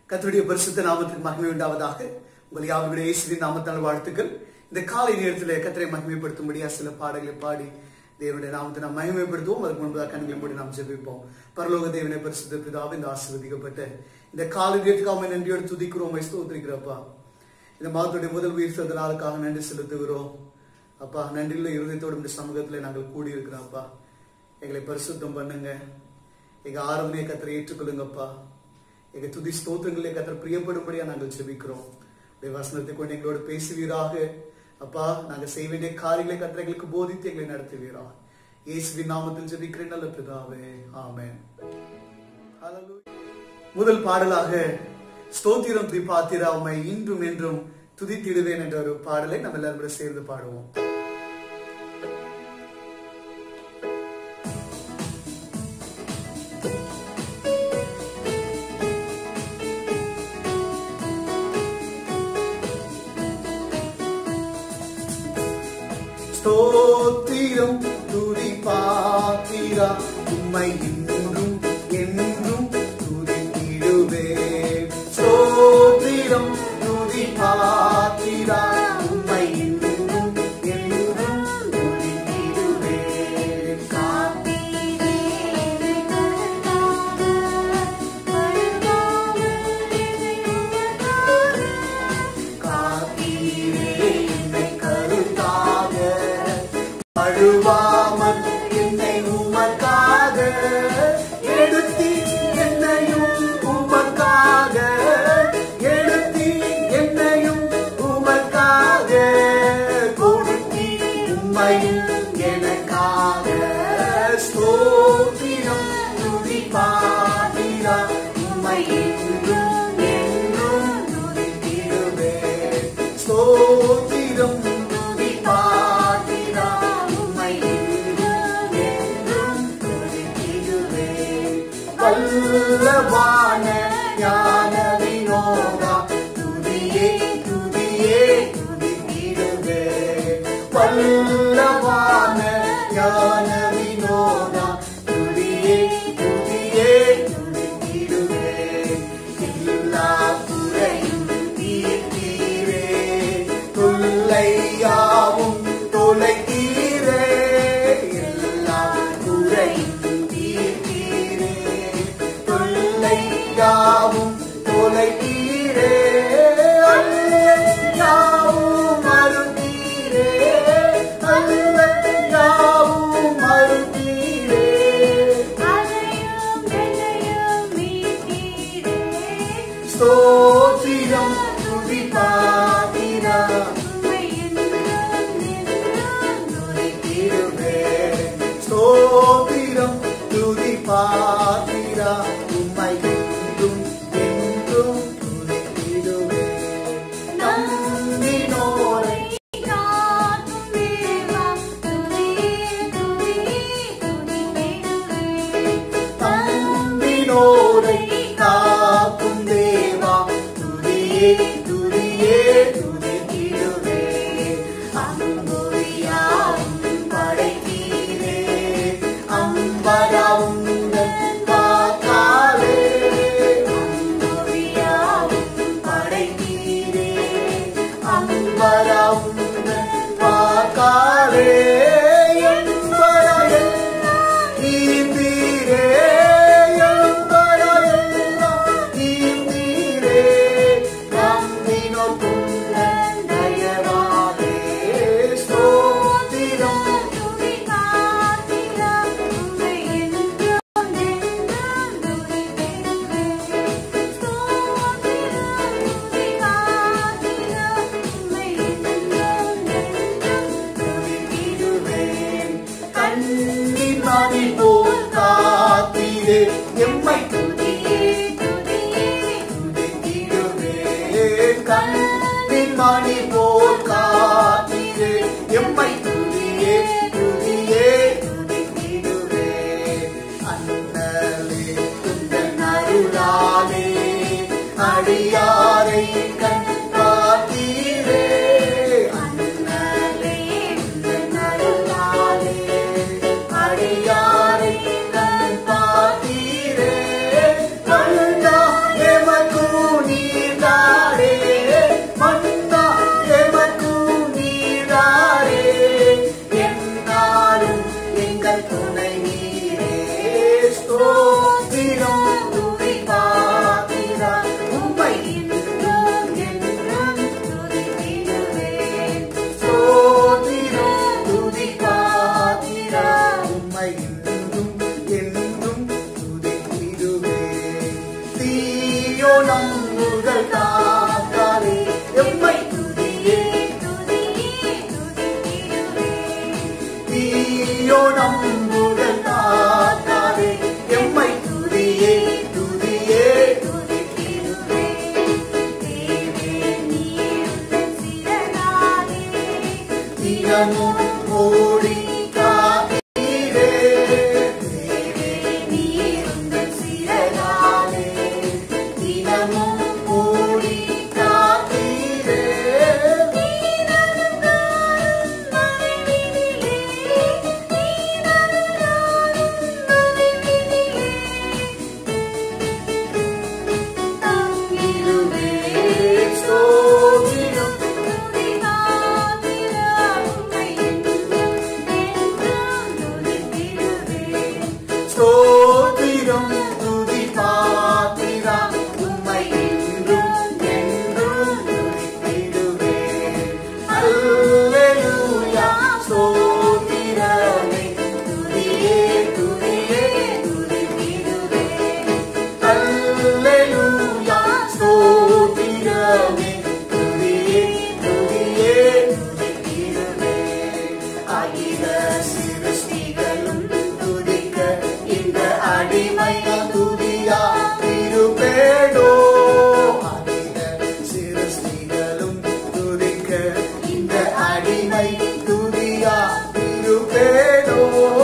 கர்த்தருடைய பரிசுத்த நாமத்துக்கு மகிமை உண்டாவதாக உங்கள் யாவருடைய இயேசுவின் நாமத்தால் வாழ்த்துக்கள் இந்த காலை நேரத்தில் கத்தரை மகிமைப்படுத்தும்படியா சில பாடல்களை பாடி தேவனுடைய நாமத்தை நாம் மகிமைப்படுத்துவோம் அதுக்கு முன்பதாக கண்களை மூடி நாம் ஜெபிப்போம் பரலோக தேவனை பரிசுத்த பிதாவை இந்த ஆசீர்வதிக்கப்பட்ட இந்த காலை நேரத்துக்காக நன்றியோடு துதிக்கிறோம் ஸ்தோத்திரிக்கிறப்பா இந்த மாதத்துடைய முதல் உயிர் சந்த நாளுக்காக நன்றி செலுத்துகிறோம் அப்பா நன்றியுள்ள இருதயத்தோடு இந்த சமூகத்தில் நாங்கள் கூடி இருக்கிறோம்ப்பா எங்களை பரிசுத்தம் பண்ணுங்க எங்க ஆராதனையை கத்தரை ஏற்றுக்கொள்ளுங்கப்பா எங்க துதி ஸ்தோத்திரங்களே கத்தர் பிரியப்படும்படியா நாங்கள் செபிக்கிறோம் உடைய வசனத்தை கொண்டு எங்களோடு பேசுவீராக அப்பா நாங்க செய்ய வேண்டிய காரியங்களை கத்தர் எங்களுக்கு போதித்து எங்களை நடத்துவீரா இயேசுவின் நாமத்தில் ஜெபிக்கிறேன் நல்ல பிதாவே ஆமென் Hallelujah. முதல் பாடலாக ஸ்தோத்திரம் துதி பாத்திரா உம்மை இன்றும் என்றும் துதித்திடுவேன் என்ற ஒரு பாடலை நம்ம எல்லாரும் கூட சேர்ந்து பாடுவோம் ஸ்தோத்திரம் துதி பாத்திரா உம்மை இன்றும் என்றும் துதித்திடுவே ஸ்தோத்திரம் துதி பாத்திரா உம்மை இன்றும் என்றும் துதித்திடுவே காத்தீரே என்னை கருத்தாக பழுவாமல் என்னை உமக்காக காத்தீரே என்னை கருத்தாக அழுவாமல் என்னை உமக்காக எடுத்தி என்னையும் உமக்காக எடுத்தி என்னையும் உமக்காக கொடுத்தி உம்மையும் எனக்காக ஸ்தோத்திரம் துதி பாடிரா உம்மை என்றும் என்றும் துதித்திடுவே ஸ்தோத்திரம் துதி பாடிரா உம்மை என்றும் என்றும் துதித்திடுவே வல்லவான ஞான வினோதா துதியே துதியே துதித்திடுவே வல்லவான ஞான வினோதா துதியே துதியே துதித்திடுவே எல்லா குறையும் தீர்த்தீரே தொல்லையாவும் தொலைத்தீரே எல்லா குறையும் தீர்த்தீரே தொல்லையாவும் தொலைத்தீரே அல்லையாவும் அருந்தீரே அல்லையாவும் அருந்தீரே அதையும் என்னையும் மீட்டீரே ஸ்தோத்திரம் துதி பாடிரா உம்மை என்றும் என்றும் துதித்திடுவே ஸ்தோத்திரம் துதி பாடிரா உம்மை என்றும் என்றும் துதித்திடுவே நம்பினோரை காக்கும் தேவா துதியே துதியே துதித்திடுவே நம்பினோரை காக்கும் தேவா துதியே துதியே துதித்திடுவே அம்புரியாவும் படைத்தீரே அம்பராவும் காக்காலே அம்புரியாவும் படைத்தீரே அம்பராவும் காக்காலே என்பரையில் ஈந்தீரே என்பரையெல்லாம் ஈந்தீரே நம்பினோர் துந்தன் தயவாலே ஸ்தோத்திரம் துதி காத்திரா உம்மை என்றும் என்றும் துதித்திடுவே ஸ்தோத்திரம் துதி காத்திரா உம்மை என்றும் என்றும் துதித்திடுவேன் கண்ணின் மணி போல் காத்தீரே எம்மை துதியே துதியே துதித்திடுவேன் கண்ணின் மணி போல் காத்தீரே எம்மை துதியே துதியே துதித்திடுவேன் அண்ணலே உந்தன் அருளாலே அடியாரை கண் காத்தீரே அண்ணலே உந்தன் அருளாலே அடியாரை கண் பார்த்தீரே கண்டா எமக்கு அன்னை நீரே ஸ்தோத்திரம் துதி பாத்திரா உம்மை என்றும் என்றும் துதித்திடுவேன் ஸ்தோத்திரம் துதி பாத்திரா உம்மை என்றும் என்றும் துதித்திடுவேன் தீயோ நம்புதல் காத்தாரே எம்மை துதியே துதியே துதித்திடுவேன் தீயோ நம்புதல் காத்தாரே எம்மை துதியே துதியே துதித்திடுவேன் தேவே நீருந்தன் சிறகாலே தினமும் ஓடி காத்தீரே தேவே நீருந்தன் சிறகாலே தினமும் ஓடி காத்தீரே ஸ்தோத்திரம் ஸ்தோத்திரம் துதி பாத்திரா உம்மை என்றும் என்றும் துதித்திடுவேன் அல்லேலூயா ஸ்தோத்திரமே துதியே துதியே அல்லேலூயா ஸ்தோத்திரமே துதியே துதியே துதித்திடுவேன் அகில சிருஷ்டிகளும் துதிக்க இந்த அடிமைகள் துதியா திருப்பேடோ அகில சிருஷ்டிகளும் துதிக்க இந்த அடிமை துதியா திருப்பேடோ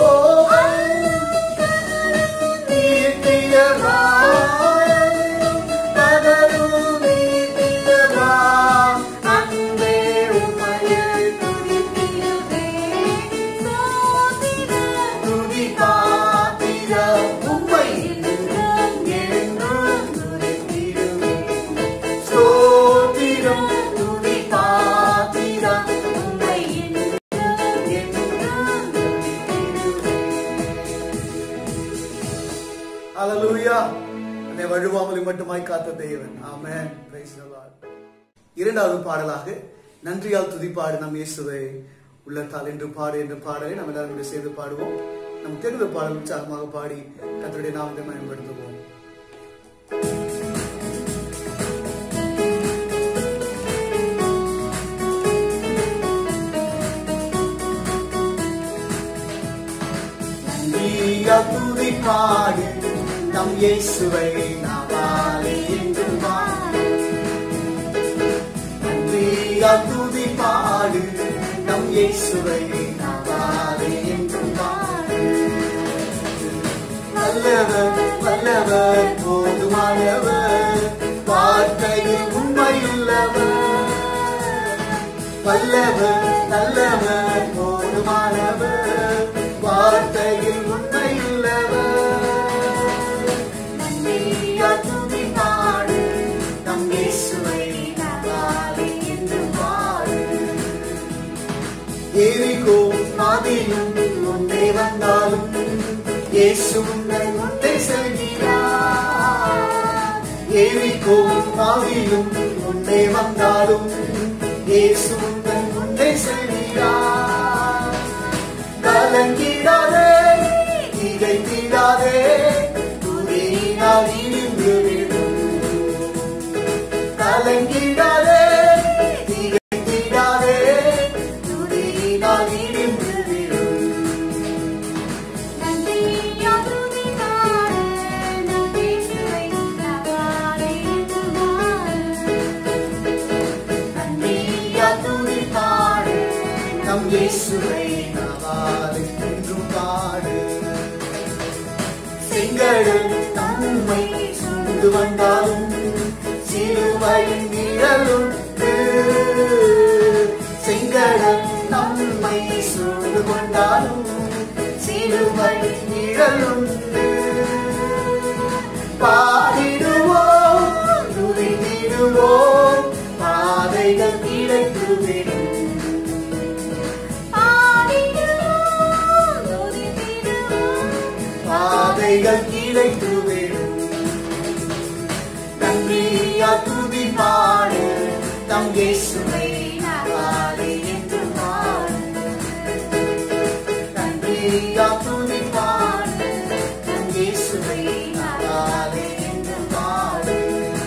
நீத்தியராயும் பகலும் நீத்தியரா அன்பே உம்மையே துதி பாத்திர உம்மை என்றும் என்றும் துதித்திடுவேன். ஸ்தோத்திரம் துதி பாத்திர உம்மை என்றும் என்றும் Hallelujah. என்னை வழுவாமல் மட்டுமாய் காத்த தேவன் ஆமென் Praise the Lord. இரண்டாவது பாடலாக நன்றியால் துதிப்பாடு நம் இயேசுவை உள்ளத்தால் என்று பாடு என்ற பாடலை நம்ம எல்லாரும் கூட சேர்ந்து பாடுவோம் நம் தெரிந்த பாடல் உற்சாகமாக பாடி கத்தருடைய நாமத்தை பயன்படுத்துவோம் நன்றியால் துதிப்பாடு நம் இயேசுவை நாவாலே என்றும் பாடு நன்றியால் துதிப்பாடு நம் இயேசுவை நாவாலே என்றும் பாடு வல்லவர் வல்லவர் போதுமானவர் வார்த்தையில் உண்மையுள்ளவர் வல்லவர் நல்லவர் போதுமானவர் வார்த்தையில் உண்மையுள்ளவர் நன்றியா துதி பாடு நம் இயேசுவை நாவாலே என்றும் பாடு எரிகோ மாதியும் முன்னே வந்தாலும் இயேசு உன்னை முன்னே செல்கிறார் எரிகோ மாதியும் முன்னே வந்தாலும் இயேசு உன்னை முன்னே செல்கிறார் கலங்கிடாதே திகைத்திடாதே துதியினால் இடிந்து விடும் கலங்கிடாதே திகைத்திடாதே துதியினால் இடிந்து விடும் நன்றியா துதி பாடு நம் இயேசுவை நாவாலே என்றும் பாடு செங்கடல் நம்மை சூழ்ந்து வந்தாலும் சிலுவையின் நிழலுண்டு செங்கடல் நம்மை சூழ்ந்து கொண்டாலும் சிலுவையின் நிழலுண்டு பாடிடுவோம் துதித்திடுவோம் பாதைகள் கிடைத்துவிடும் பாடிடுவோம் துதித்திடுவோம் நன்மைகள் கிடைத்து விடும் நன்றியா துதி பாடு நம் இயேசுவை நாவாலே என்று பாடு நன்றியா துதி பாடு நம் இயேசுவை நாவாலே என்று பாடு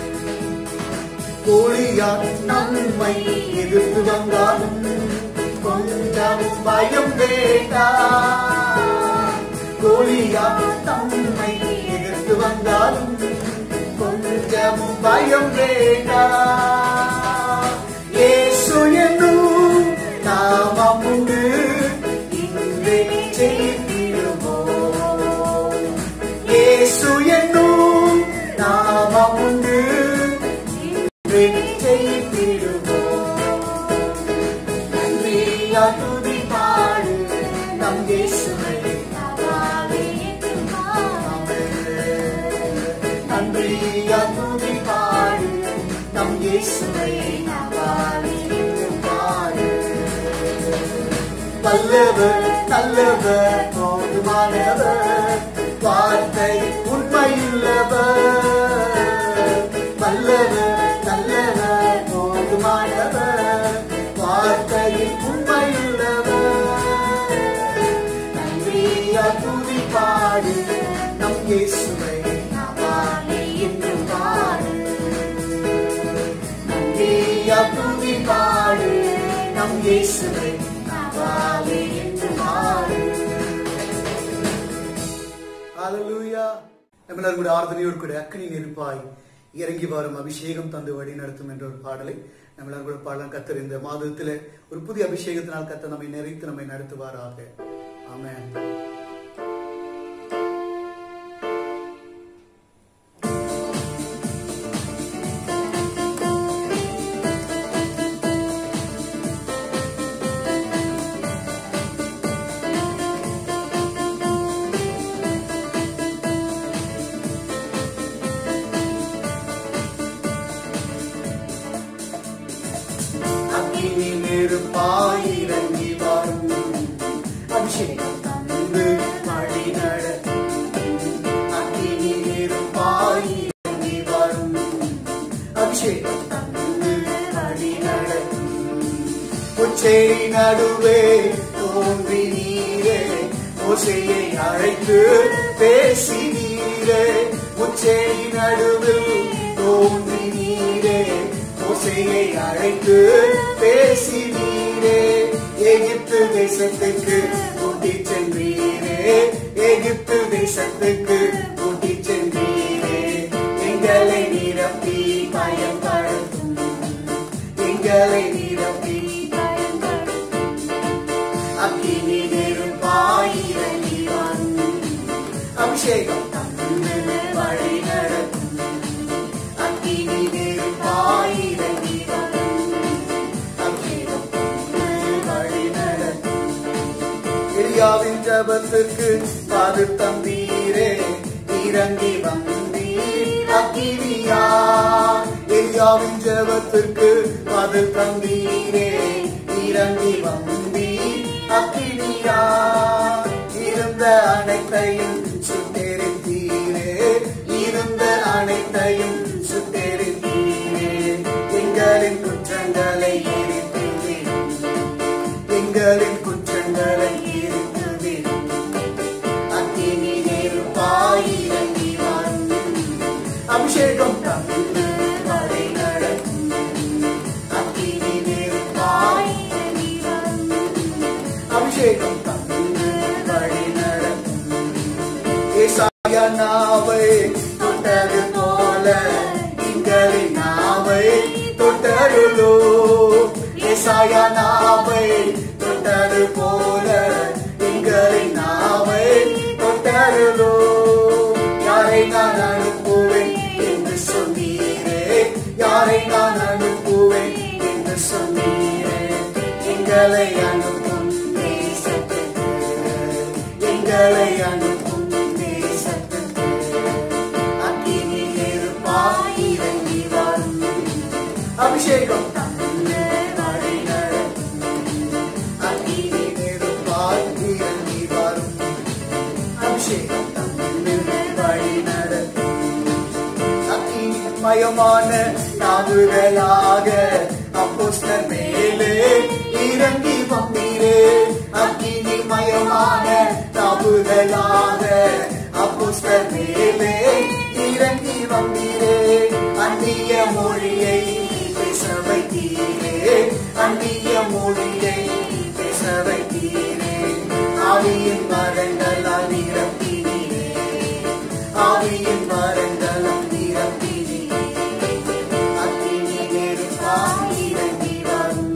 கோழியால் நம்மை எதிர்த்து வந்தாலும் கொஞ்சம் பயம் வேண்டாம் கோழியால் நம்மை எதிர்த்து வந்தாலும் கொஞ்சம் பயம் வேண்டாம் இயேசு என்னும் நாமம் உண்டு இன்றே ஜெயித்திடுவோம் இயேசு என்னும் நாமம் உண்டு இன்றே ஜெயித்திடுவோம் நன்றியா துதி பாடு நம் இயேசுவை நாவாலே என்று பாடு நன்றியா துதி பாடு நம் இயேசுவை நாவாலே என்று பாடு வல்லவர் நல்லவர் போதுமானவர் வார்த்தை உண்மையுள்ளவர் வல்லவர் நல்லவர் போதுமானவர் வார்த்தையில் உண்மையுள்ளவர் நன்றியா துதி பாடு நம் இயேசுவை நாவாலே என்று பாடு நன்றியா துதி பாடு நம் இயேசுவை நாவாலே என்று பாடு ஹalleluya நம்மளர் கூட ஆர்தனையோடு கூட அக்கனி நெருப்பாய் இறங்கி வரும் அபிஷேகம் தந்து வழி நடத்தும் என்ற ஒரு பாடலை நம்மளர் கூட பாடலாம் கத்தர் இந்த மாதத்துல ஒரு புதிய அபிஷேகத்தினால் கத்தர் நம்மை நிறைத்து நம்மை நடத்துவாராக ஆமென் அக்கினி நெருப்பாய் இறங்கி வரும் அபிஷேகம் தந்து வழி நடத்தும் அக்கினி நெருப்பாய் இறங்கி வரும் அபிஷேகம் தந்து வழி நடத்தும் உச்சை நடுவே தோன்றி நீரே ஓசையை அழைத்து பேசி நீரே உச்சை நடுவில் தோன்றி நீரே ஓசையை அழைத்து பேசி நீரே எகிப்து தேசத்துக்கு கூட்டி சென்றீரே எகிப்து தேசத்துக்கு கூட்டி சென்றீரே எங்களை நிரப்பி பயன்படுத்தும் எங்களை நிரப்பி அக்கினி நெருப்பாய் இறங்கி வரும் அபிஷேகம் தந்து வழி நடத்தும் அக்கினி நெருப்பாய் இறங்கி வரும் அபிஷேகம் தந்து வழி நடத்தும் எலியாவின் ஜபத்திற்கு காது தந்தீரே இறங்கி வந்தீர் அக்கினியா எலியாவின் ஜபத்திற்கு காது தந்தீரே இறங்கி வந்தீர் அக்கினியா இருந்த அனைத்தையும் சுட்டெரித்தீரே இருந்த அனைத்தையும் சுட்டெரித்தீரே எங்களின் குற்றங்களை எரித்துவிடும் எங்களின் குற்றங்களை எரித்துவிடும் அக்கினி நெருப்பாய் இறங்கி வரும் அபிஷேகம் தந்து வழி நடத்தும் அக்கினி நெருப்பாய் அபிஷேகம் தந்து வழி நடத்தும் ஏசாயா நாவை தொட்டது போல எங்களின் நாவை தொட்டருளோ ஏசாயா நாவை தொட்டது போல எங்களின் நாவை தொட்டருளோ யாரை நான் அனுப்புவேன் என்று சொன்னீரே யாரை நான் அனுப்புவேன் என்று சொன்னீரே எங்களை அனுப்பும் தேசத்துக்கு எங்களை அனுப்பும் தேசத்துக்கு அக்கினி நெருப்பாய் இறங்கி வரும் அபிஷேகம் தந்து வழி நடத்தும் அக்கினி நெருப்பாய் இறங்கி வரும் அபிஷேகம் தந்து மயமான நாவுகளாக அப்போஸ்தலர் மேலே இறங்கி வந்தீரே அக்கினி மயமான நாவுகளாக அப்போஸ்தலர் மேலே இறங்கி வந்தீரே அந்நிய மொழியை பேச வைத்தீரே அந்நிய மொழியை பேச வைத்தீரே ஆவியின் மரங்களால் நிரப்பினீரே ஆவியின் மரங்களால் நிரப்பினீரே அக்கினி நெருப்பாய் இறங்கி வரும்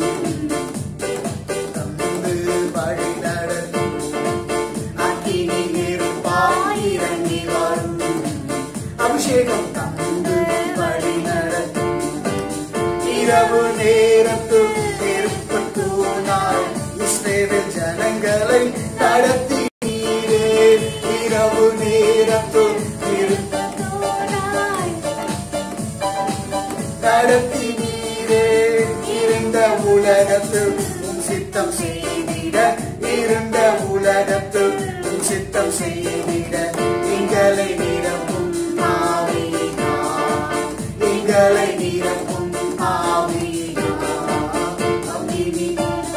தந்து வழி நடத்தும் அக்கினி நெருப்பாய் இறங்கி வரும் அபிஷேகம் தந்து வழி நடத்தும் இரவு நேரத்து நெருப்பு தூணாய் இஸ்ரேல் ஜனங்களை நடத்தினீரே இரவு நேரத்து நெருப்பு நடத்தினீரே இருந்த உலகத்து உன் சித்தம் செய்திட இருந்த உலகத்து உன் சித்தம் செய்திட எங்களை நிரப்பும் ஆவியினா எங்களை நிரப்பும் ஆவியினா அக்கினி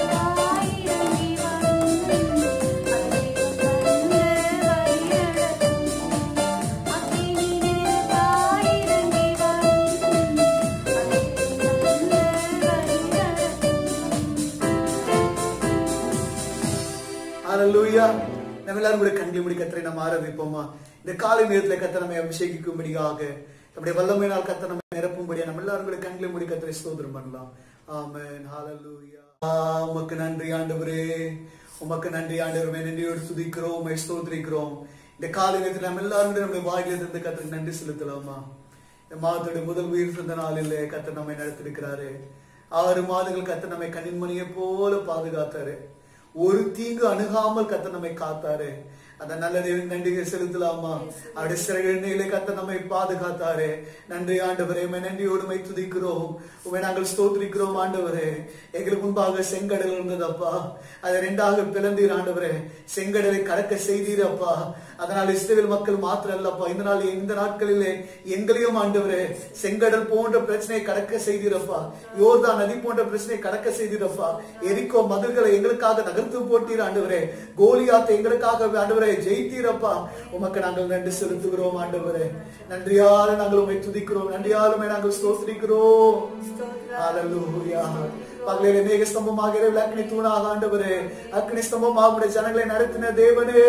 ஹalleluya நம்ம எல்லாரும் கூட கண்களை மூடி கத்தரை நம்ம ஆராதிப்போமா இந்த காலை நேரத்துல கத்த நம்மை அபிஷேகிக்கும்படியாக நம்முடைய வல்லமையினால் கத்த நம்மை நிரப்பும்படியா நம்ம எல்லாரும் கூட கண்களை மூடி கத்தரை ஸ்தோத்திரம் பண்ணலாம் ஆமென் ஹalleluya உமக்கு நன்றி ஆண்டவரே உமக்கு நன்றி ஆண்டவரே நன்றியோடு துதிக்கிறோம் உம்மை ஸ்தோத்திரிக்கிறோம் இந்த காலை நேரத்தில் நம்ம எல்லாரும் கூட நம்முடைய வாயிலிருந்து இருந்து கத்தருக்கு நன்றி செலுத்தலாமா இந்த மாதத்துடைய முதல் உயிர் பிறந்த நாளில் கத்தர் நம்மை நடத்திருக்கிறாரு ஆறு மாதங்கள் கத்தர் நம்மை கண்ணின்மணியை போல பாதுகாத்தாரு ஒரு தீங்கு அணுகாமல் கத்த நம்மை காத்தாரு அந்த நல்ல தேவன் நன்றி செலுத்தலாமா அவருடைய சிறகிலே கத்த நம்மை பாதுகாத்தாரு நன்றி ஆண்டவரே உமை நன்றியோடு உமை துதிக்கிறோம் உமை நாங்கள் ஸ்தோத்திரிக்கிறோம் ஆண்டவரே எங்களுக்கு முன்பாக செங்கடல் இருந்ததப்பா அதை ரெண்டாக பிளந்தீர் ஆண்டவரே செங்கடலை கடக்க செய்தீர் அப்பா அதனால் இஸ்ரேல் மக்கள் மாத்திரம் அல்லப்பா இந்த நாள் இந்த நாட்களிலே எங்களையும் ஆண்டவரே செங்கடல் போன்ற பிரச்சனையை கடக்க செய்தீரப்பா யோர்தான் நதி போன்ற பிரச்சனையை கடக்க செய்தீரப்பா எரிக்கோ மதில்களை எங்களுக்காக நகர்த்து போட்டீர் ஆண்டவரே கோலியாத்தை எங்களுக்காக ஆண்டவரே ஜெயித்தீரப்பா உமக்கு நாங்கள் நன்றி செலுத்துகிறோம் ஆண்டவரே நன்றியால நாங்கள் உமை துதிக்கிறோம் நன்றியாலுமே நாங்கள் ஸ்தோத்திரிக்கிறோம் ஹalleluya பகலிலே மேக ஸ்தம்பமாக இரவில் அக்னி தூணாக ஆண்டவரே அக்னி ஸ்தம்பமாக உடைய ஜனங்களை நடத்தின தேவனே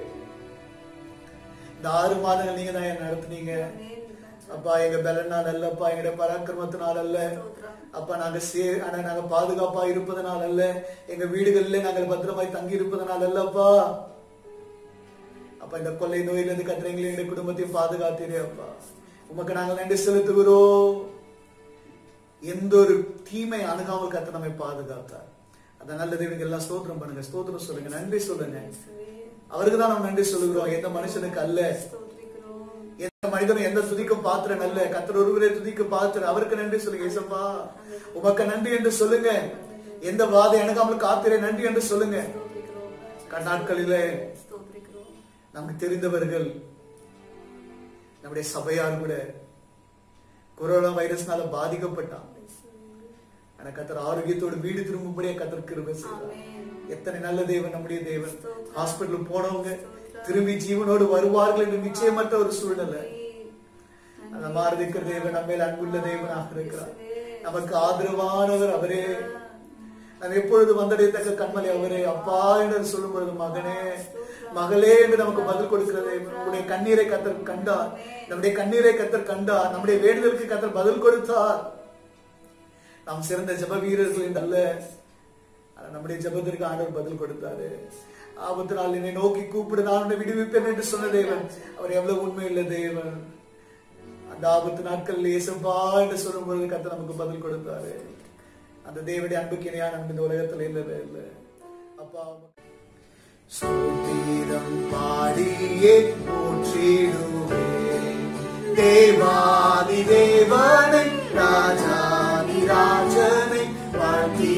இந்த ஆறு மாதங்கள் நீங்க தான் என்ன நடத்துனீங்க அப்பா எங்க பலனால் அல்ல அப்பா எங்க பராக்கிரமத்தினால் அல்ல அப்பா நாங்க சே ஆனா நாங்க பாதுகாப்பா இருப்பதனால் அல்ல எங்க வீடுகளிலே நாங்கள் பத்திரமாய் தங்கி இருப்பதனால் அல்லப்பா அப்பா இந்த கொள்ளை நோயிலிருந்து கத்திரங்களை எங்க குடும்பத்தையும் பாதுகாத்தீரே அப்பா உமக்கு நாங்கள் நன்றி செலுத்துகிறோம் எந்த ஒரு தீமை அணுகாமல் கத்த நம்மை பாதுகாத்தார் அந்த நல்ல தேவனுக்கு எல்லாம் ஸ்தோத்திரம் பண்ணுங்க ஸ்தோத்திரம் சொல்லுங்க நன்றி சொல்லுங்க அவருக்கு தான் நம்ம நன்றி சொல்லுகிறோம் எந்த மனுஷனுக்கு அல்ல எந்த மனிதனும் எந்த துதிக்கும் பாத்திரம் அல்ல கத்தர் ஒருவரே துதிக்க பாத்திரம் அவருக்கு நன்றி சொல்லுங்க ஏசப்பா உமக்கு நன்றி என்று சொல்லுங்க எந்த வாதை அணுகாமல் காத்திரே நன்றி என்று சொல்லுங்க கண்ணாட்களிலே நமக்கு தெரிந்தவர்கள் நம்முடைய சபையார் கூட கொரோனா வைரஸ்னால பாதிக்கப்பட்டான் ஆனா கத்தர் ஆரோக்கியத்தோடு வீடு திரும்பும்படியா கத்தர் கிருபை செய்தார் எத்தனை நல்ல தேவன் நம்முடைய தேவன் ஹாஸ்பிட்டல் போனவங்க திரும்பி ஜீவனோடு வருவார்கள் என்று நிச்சயமற்ற ஒரு சூழ்நிலை அந்த மாறுதிக்கிற தேவன் நம்ம மேல் அன்புள்ள தேவனாக இருக்கிறார் நமக்கு ஆதரவானவர் அவரே நாம் எப்பொழுது வந்தடையத்தக்க கண்மலை அவரே அப்பா என்று சொல்லும் பொழுது மகனே மகளே என்று நமக்கு பதில் கொடுக்கிறது நம்முடைய கண்ணீரை கத்தர் கண்டார் நம்முடைய கண்ணீரை கத்தர் கண்டார் நம்முடைய வேண்டுதலுக்கு கத்தர் பதில் கொடுத்தார் நாம் சிறந்த ஜப வீரர்கள் என்று அல்ல ஆனா நம்முடைய ஜபத்திற்கு ஆண்டவர் பதில் கொடுத்தாரு ஆபத்து நாள் என்னை நோக்கி கூப்பிடு நான் உன்னை விடுவிப்பேன் என்று சொன்ன தேவன் அவர் எவ்வளவு உண்மையுள்ள தேவன் அந்த ஆபத்து நாட்கள் ஏசப்பா என்று சொல்லும் பொழுது கத்த நமக்கு பதில் கொடுத்தாரு அந்த தேவனுடைய அன்புக்கு இணையான அன்பு இந்த உலகத்துல இல்லவே இல்லை அப்பா ஸ்தோத்திரம் பாடியே போற்றிடுவேன் தேவாதி தேவனை ராஜாதி ராஜனை வாழ்த்தி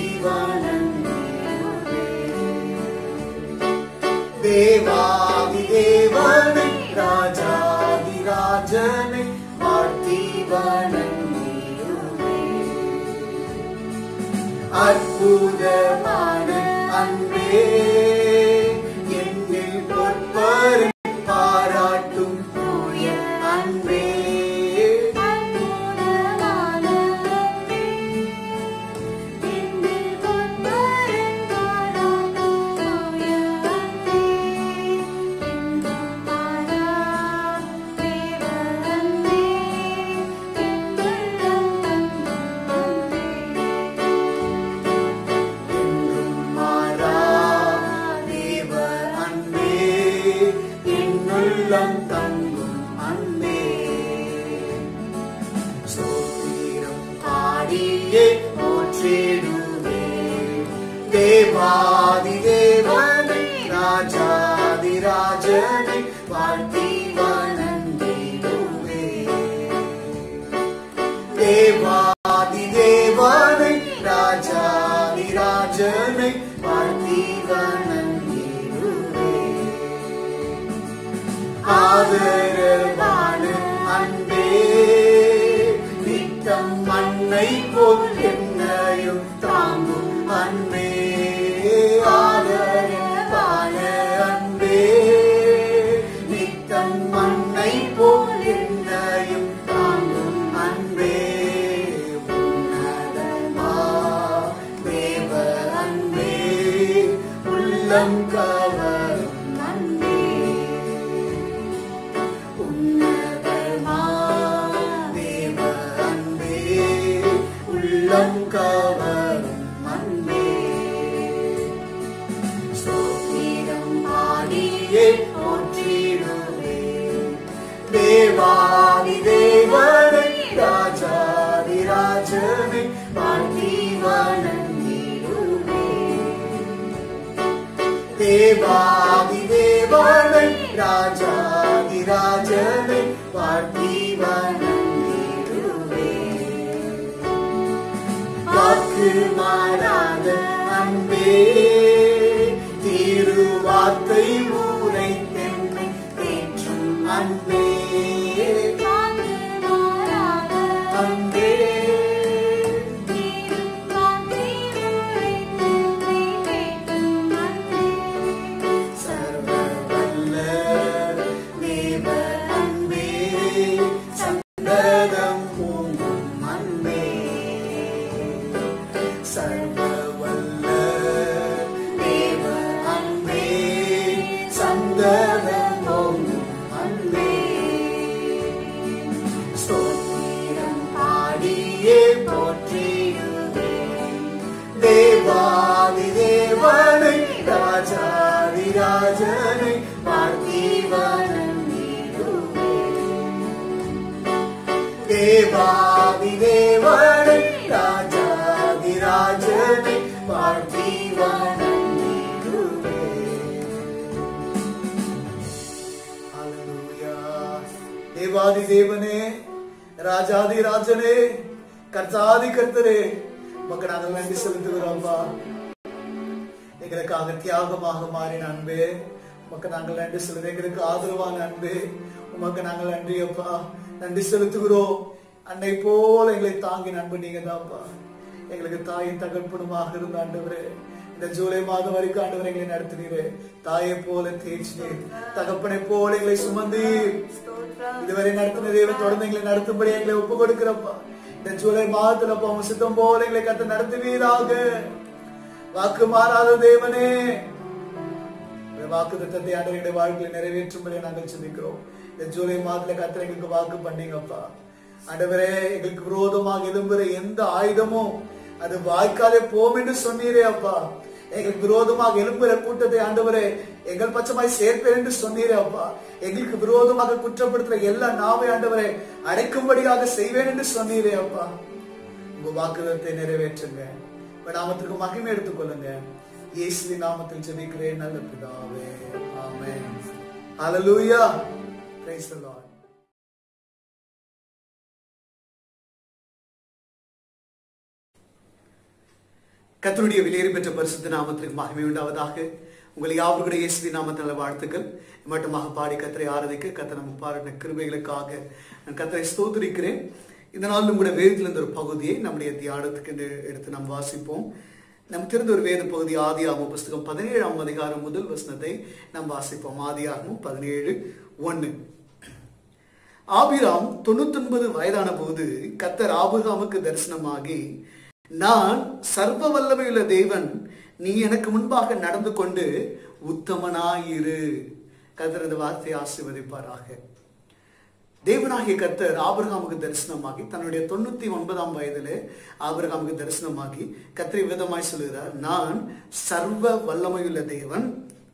வணங்குவேன் தேவாதி தேவனை ராஜாதி ராஜனை வாழ்த்தி வணங்குவேன் அற்புதமான அன்பே என்னில் பொற்பரை பாராட்டும் தூய அன்பே அற்புதமான அன்பே என்னில் பொற்பரன் பாராட்டும் தூய அன்பே எங்கும் மாறா தேவ அன்பே என்னுள்ளம் தங்கும் என்றும் மாறா தேவ அன்பே என்னுள்ளம் தங்கும் அன்பே சோத்திரம் பாடியே போற்றிடுவே தேவாதி தேவனை ராஜாதி ராஜனை வாழ்த்தி வணங்கிடுவே தேவாதி தேவனை ராஜாதி ராஜனை வாழ்த்தி வணங்கிடுவே ஆதரவான அன்பே நித்தம் மண்ணை போல் என்னையும் தாங்கும் அன்பே ஆதரவான அன்பே நித்தம் மண்ணை போல் என்னையும் தாங்கும் அன்பே உன்னதமா தேவ அன்பே உள்ளம் கவரும் அன்பே உன்னதமா தேவ அன்பே உள்ளம் கவரும் அன்பே ஸ்தோத்திரம் பாடியே போற்றிடுவே தேவாதி தேவனை ராஜாதி ராஜனை வாழ்த்தி வணங்கிடுவே தேவாதி தேவனை ராஜாதி ராஜனை வாழ்த்தி வணங்கிடுவே வாக்கு மாறாத அன்பே திருவார்த்தை ஊரை தென்னை தேற்றும் அன்பே வாக்கு மாறாத அன்பே வார்த்தை உரைத்தென்னை கேட்கும் அன்பே சர்வ வல்ல தேவ அன்பே சந்ததம் பூங்கும் அன்பே சர்வ வல்ல தேவ அன்பே சந்ததம் பூங்கும் அன்பே ஸ்தோத்திரம் பாடியே போற்றிடுவே தேவாதி தேவனை ராஜாதி ராஜனை வாழ்த்தி வணங்கிடுவே தேவாதி தேவனை ராஜாதி ராஜனை வாழ்த்தி வணங்கிடுவே ஹalleluya தேவாதி தேவனே ராஜாதி ராஜனே கர்த்தாதி கர்த்தரே மக்கள் நாங்கள் நன்றி செலுத்துகிறோம்ப்பா எங்களுக்காக தியாகமாக மாறின அன்பே உமக்கு நாங்கள் நன்றி செலுத்து எங்களுக்கு ஆதரவான அன்பே உமக்கு நாங்கள் நன்றி அப்பா நன்றி செலுத்துகிறோம் அன்னை போல எங்களை தாங்கி நண்பு நீங்க தான்ப்பா எங்களுக்கு தாயின் தகப்பனுமாக இருந்த ஆண்டவரே இந்த ஜூலை மாதம் வரைக்கும் ஆண்டவர் எங்களை நடத்தினீரே தாயை போல தேய்ச்சினீர் தகப்பனை போல எங்களை சுமந்து இதுவரை நடத்தின தேவன் தொடர்ந்து எங்களை நடத்தும்படி எங்களை ஒப்பு கொடுக்கிறப்பா இந்த ஜூலை மாதத்துல அப்பா உங்க சித்தம் போல எங்களை கத்து நடத்துவீராக வாக்கு மாறாத தேவனே வாக்கு தத்தத்தை ஆண்டவருடைய வாழ்க்கையை நிறைவேற்றும்படி நாங்கள் சிந்திக்கிறோம் இந்த ஜூலை மாதத்துல கத்திர எங்களுக்கு வாக்கு பண்ணீங்கப்பா ஆண்டவரே எங்களுக்கு விரோதமாக எழும்புற எந்த ஆயுதமும் அது வாய்க்காலே போம் என்று சொன்னீரே அப்பா எங்களுக்கு விரோதமாக எழும்புற கூட்டத்தை ஆண்டவரே எங்கள் பட்சமாய் சேர்ப்பேன் என்று சொன்னீரே அப்பா எங்களுக்கு விரோதமாக குற்றப்படுத்துற எல்லா நாவை ஆண்டவரை அடைக்கும்படியாக செய்வேன் என்று சொன்னீரே அப்பா உங்க வாக்குதத்தை நிறைவேற்றுங்க உங்க நாமத்திற்கு மகிமை எடுத்துக் கொள்ளுங்க இயேசுவின் நாமத்தில் ஜெபிக்கிறேன் நல்ல பிதாவே ஆமென் ஹalleluya praise the lord கத்தருடைய விலையேறி பெற்ற பரிசுத்த நாமத்திற்கு மகிமை உண்டாவதாக உங்களை யாவருடைய இயேசுவின் நாமத்தில் வாழ்த்துக்கள் மட்டுமாக பாடி கத்தரை ஆராதிக்க கத்தரை நமக்கு பாராட்டின கிருபைகளுக்காக நான் கத்தரை ஸ்தோத்திரிக்கிறேன் இந்த நாள் உங்களுடைய வேதத்தில் இருந்த ஒரு பகுதியை நம்முடைய தியானத்துக்கு என்று எடுத்து நாம் வாசிப்போம் நமக்கு தெரிந்த ஒரு வேத பகுதி ஆதியாகமம் புஸ்தகம் பதினேழாம் அதிகாரம் முதல் வசனத்தை நாம் வாசிப்போம் ஆதியாகமும் பதினேழு ஒன்று ஆபிராம் தொண்ணூத்தொன்பது வயதான போது கத்தர் ஆபிரகாமுக்கு தரிசனமாகி நான் சர்வ வல்லமையுள்ள தேவன் நீ எனக்கு முன்பாக நடந்து கொண்டு உத்தமனாயிரு கத்தர் இந்த வார்த்தையை ஆசீர்வதிப்பாராக தேவனாகிய கர்த்தர் ஆபிரகாமுக்கு தரிசனமாகி தன்னுடைய தொண்ணூத்தி ஒன்பதாம் வயதிலே ஆபிரகாமுக்கு தரிசனமாகி கத்திரி விதமாய் சொல்லுகிறார் நான் சர்வ வல்லமையுள்ள தேவன்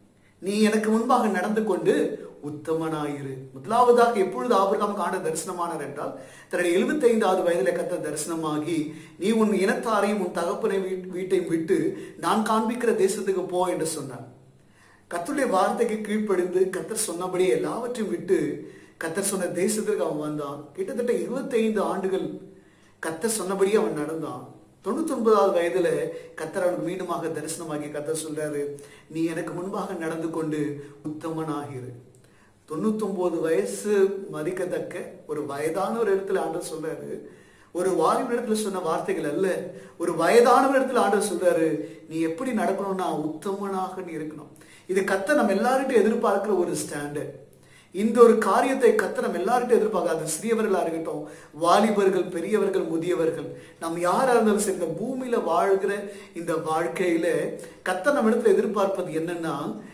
நீ எனக்கு முன்பாக நடந்து கொண்டு உத்தமனாயிரு முதலாவதாக எப்பொழுது ஆபிரகாமுக்கு ஆண்ட தரிசனமானார் என்றால் தன்னுடைய எழுபத்தி ஐந்தாவது வயதிலே கத்த தரிசனமாகி நீ உன் இனத்தாரையும் உன் தகப்பனை வீட்- வீட்டையும் விட்டு நான் காண்பிக்கிற தேசத்துக்கு போ என்று சொன்னார் கத்தருடைய வார்த்தைக்கு கீழ்ப்படிந்து கத்தர் சொன்னபடியே எல்லாவற்றையும் விட்டு கத்தர் சொன்ன தேசத்திற்கு அவன் வந்தான் கிட்டத்தட்ட 25 ஆண்டுகள் கத்தர் சொன்னபடியே அவன் நடந்தான் தொண்ணூத்தி ஒன்பதாவது வயதுல கத்தர் அவனுக்கு மீண்டுமாக தரிசனமாகி கத்தர் சொல்றாரு நீ எனக்கு முன்பாக நடந்து கொண்டு உத்தமனாகிரு தொண்ணூத்தொன்பது வயசு மதிக்கத்தக்க ஒரு வயதான ஒரு இடத்துல ஆண்டவர் சொல்றாரு ஒரு வாலிப இடத்துல சொன்ன வார்த்தைகள் அல்ல ஒரு வயதானவர் இடத்துல ஆண்டவர் சொல்றாரு நீ எப்படி நடக்கணும்னா உத்தமனாக நீ இருக்கணும் இது கத்த நம்ம எல்லார்கிட்டும் எதிர்பார்க்கிற ஒரு ஸ்டாண்டர்ட் இந்த ஒரு காரியத்தை கத்த நம்ம எல்லார்கிட்டும் எதிர்பார்க்காது சிறியவர்களா இருக்கட்டும் வாலிபர்கள் பெரியவர்கள் முதியவர்கள் நம்ம யாரா இருந்தாலும் சரி இந்த பூமியில வாழ்கிற இந்த வாழ்க்கையில கத்த நம்ம இடத்துல எதிர்பார்ப்பது என்னன்னா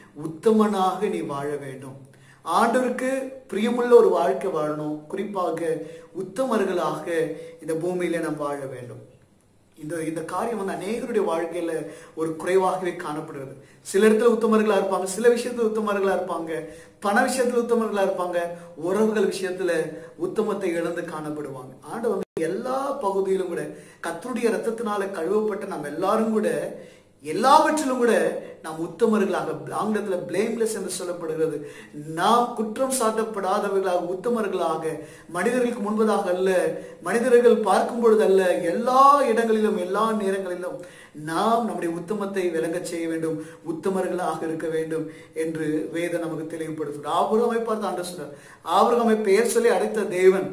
உத்தமனாக நீ வாழ வேண்டும் ஆண்டவருக்கு பிரியமுள்ள ஒரு வாழ்க்கை வாழணும் குறிப்பாக உத்தமர்களாக இந்த பூமியில நாம் வாழ வேண்டும் இந்த இந்த காரியம் வந்து அநேகருடைய வாழ்க்கையில ஒரு குறைவாகவே காணப்படுகிறது சில இடத்துல உத்தமர்களா இருப்பாங்க சில விஷயத்துல உத்தமர்களா இருப்பாங்க பண விஷயத்துல உத்தமர்களா இருப்பாங்க உறவுகள் விஷயத்துல உத்தமத்தை இழந்து காணப்படுவாங்க ஆண்டவர் வந்து எல்லா பகுதியிலும் கூட கத்தருடைய ரத்தத்தினால கழுவப்பட்ட நம்ம எல்லாரும் கூட எல்லாவற்றிலும் கூட நாம் உத்தமர்களாக ஆங்கிலத்துல பிளேம்லெஸ் என்று சொல்லப்படுகிறது நாம் குற்றம் சாட்டப்படாதவர்களாக உத்தமர்களாக மனிதர்களுக்கு முன்பதாக அல்ல மனிதர்கள் பார்க்கும் பொழுது அல்ல எல்லா இடங்களிலும் எல்லா நேரங்களிலும் நாம் நம்முடைய உத்தமத்தை விளங்கச் செய்ய வேண்டும் உத்தமர்களாக இருக்க வேண்டும் என்று வேதம் நமக்கு தெளிவுபடுத்துகிறார் ஆபுரமை பார்த்து ஆண்டு சொல்றார் ஆபுரமை பெயர் சொல்லி அழைத்த தேவன்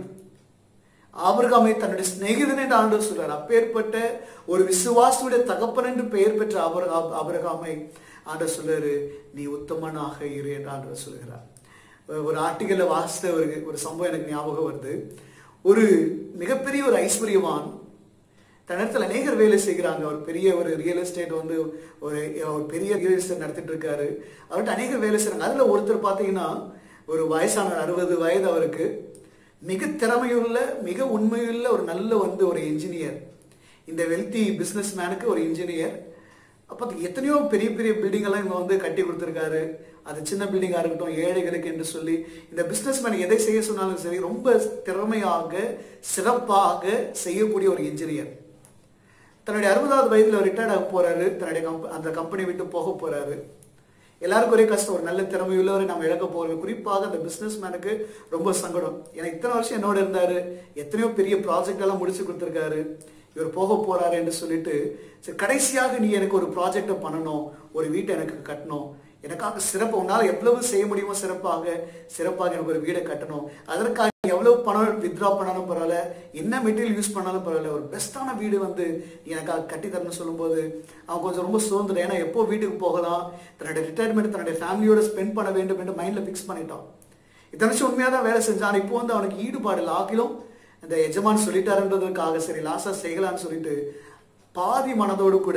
ஆபிரகாமை தன்னுடைய சிநேகிதன் என்று ஆண்டவர் சொல்றார் அப்பேற்பட்ட ஒரு விசுவாசியுடைய தகப்பன் என்று பெயர் பெற்ற ஆபரகா ஆபிரகாமை ஆண்டவர் சொல்றாரு நீ உத்தமனாக இரு என்று ஆண்டவர் சொல்கிறார் ஒரு ஆர்டிக்கல்ல வாசித்த ஒரு ஒரு சம்பவம் எனக்கு ஞாபகம் வருது ஒரு மிகப்பெரிய ஒரு ஐஸ்வர்யவான் தன்னிடத்தில் அநேகர் வேலை செய்கிறாங்க ஒரு பெரிய ஒரு ரியல் எஸ்டேட் வந்து ஒரு ஒரு பெரிய ரியல் எஸ்டேட் நடத்திட்டு இருக்காரு அவர்கிட்ட அநேகர் வேலை செய்றாங்க அதுல ஒருத்தர் பார்த்தீங்கன்னா ஒரு வயசானவர் அறுபது வயது அவருக்கு மிக திறமையுள்ள மிக உண்மையுள்ள ஒரு நல்ல வந்து ஒரு இன்ஜினியர் இந்த வெல்தி பிசினஸ் மேனுக்கு ஒரு இன்ஜினியர் அப்போ எத்தனையோ பெரிய பெரிய பில்டிங் எல்லாம் இவங்க வந்து கட்டி கொடுத்துருக்காரு அது சின்ன பில்டிங்காக இருக்கட்டும் ஏழைகளுக்கு என்று சொல்லி இந்த பிசினஸ் மேன் எதை செய்ய சொன்னாலும் சரி ரொம்ப திறமையாக சிறப்பாக செய்யக்கூடிய ஒரு இன்ஜினியர் தன்னுடைய அறுபதாவது வயதுல ரிட்டையர்ட் ஆக போறாரு தன்னுடைய கம்ப அந்த கம்பெனி விட்டு போக போறாரு எல்லாருக்கும் ஒரே கஷ்டம் ஒரு நல்ல திறமையுள்ளவரை நம்ம இழக்க போறோம் குறிப்பாக அந்த பிசினஸ் மேனுக்கு ரொம்ப சங்கடம் ஏன்னா இத்தனை வருஷம் என்னோட இருந்தாரு எத்தனையோ பெரிய ப்ராஜெக்ட் எல்லாம் முடிச்சு கொடுத்துருக்காரு இவர் போக போறாரு என்று சொல்லிட்டு சரி கடைசியாக நீ எனக்கு ஒரு ப்ராஜெக்டை பண்ணணும் ஒரு வீட்டை எனக்கு கட்டணும் எனக்காக சிறப்பு உன்னால எவ்வளவு செய்ய முடியுமோ சிறப்பாக சிறப்பாக எனக்கு ஒரு வீடை கட்டணும் அதற்காக எவ்வளவு பணம் வித்ரா பண்ணாலும் பரவாயில்ல என்ன மெட்டீரியல் யூஸ் பண்ணாலும் பரவாயில்ல ஒரு பெஸ்ட்டான வீடு வந்து நீ எனக்காக கட்டி தரணும்னு சொல்லும்போது அவன் கொஞ்சம் ரொம்ப சுதந்திரம் ஏன்னா எப்போ வீட்டுக்கு போகலாம் தன்னுடைய ரிட்டையர்மெண்ட் தன்னுடைய ஃபேமிலியோட ஸ்பெண்ட் பண்ண வேண்டும் என்று மைண்ட்ல ஃபிக்ஸ் பண்ணிட்டான் இத்தனை வருஷம் உண்மையாக தான் வேலை செஞ்சான் ஆனா இப்போ வந்து அவனுக்கு ஈடுபாடு இல்லை ஆகிலும் இந்த எஜமான் சொல்லிட்டாருன்றதுக்காக சரி லாசா செய்யலாம்னு சொல்லிட்டு பாதி மனதோடு கூட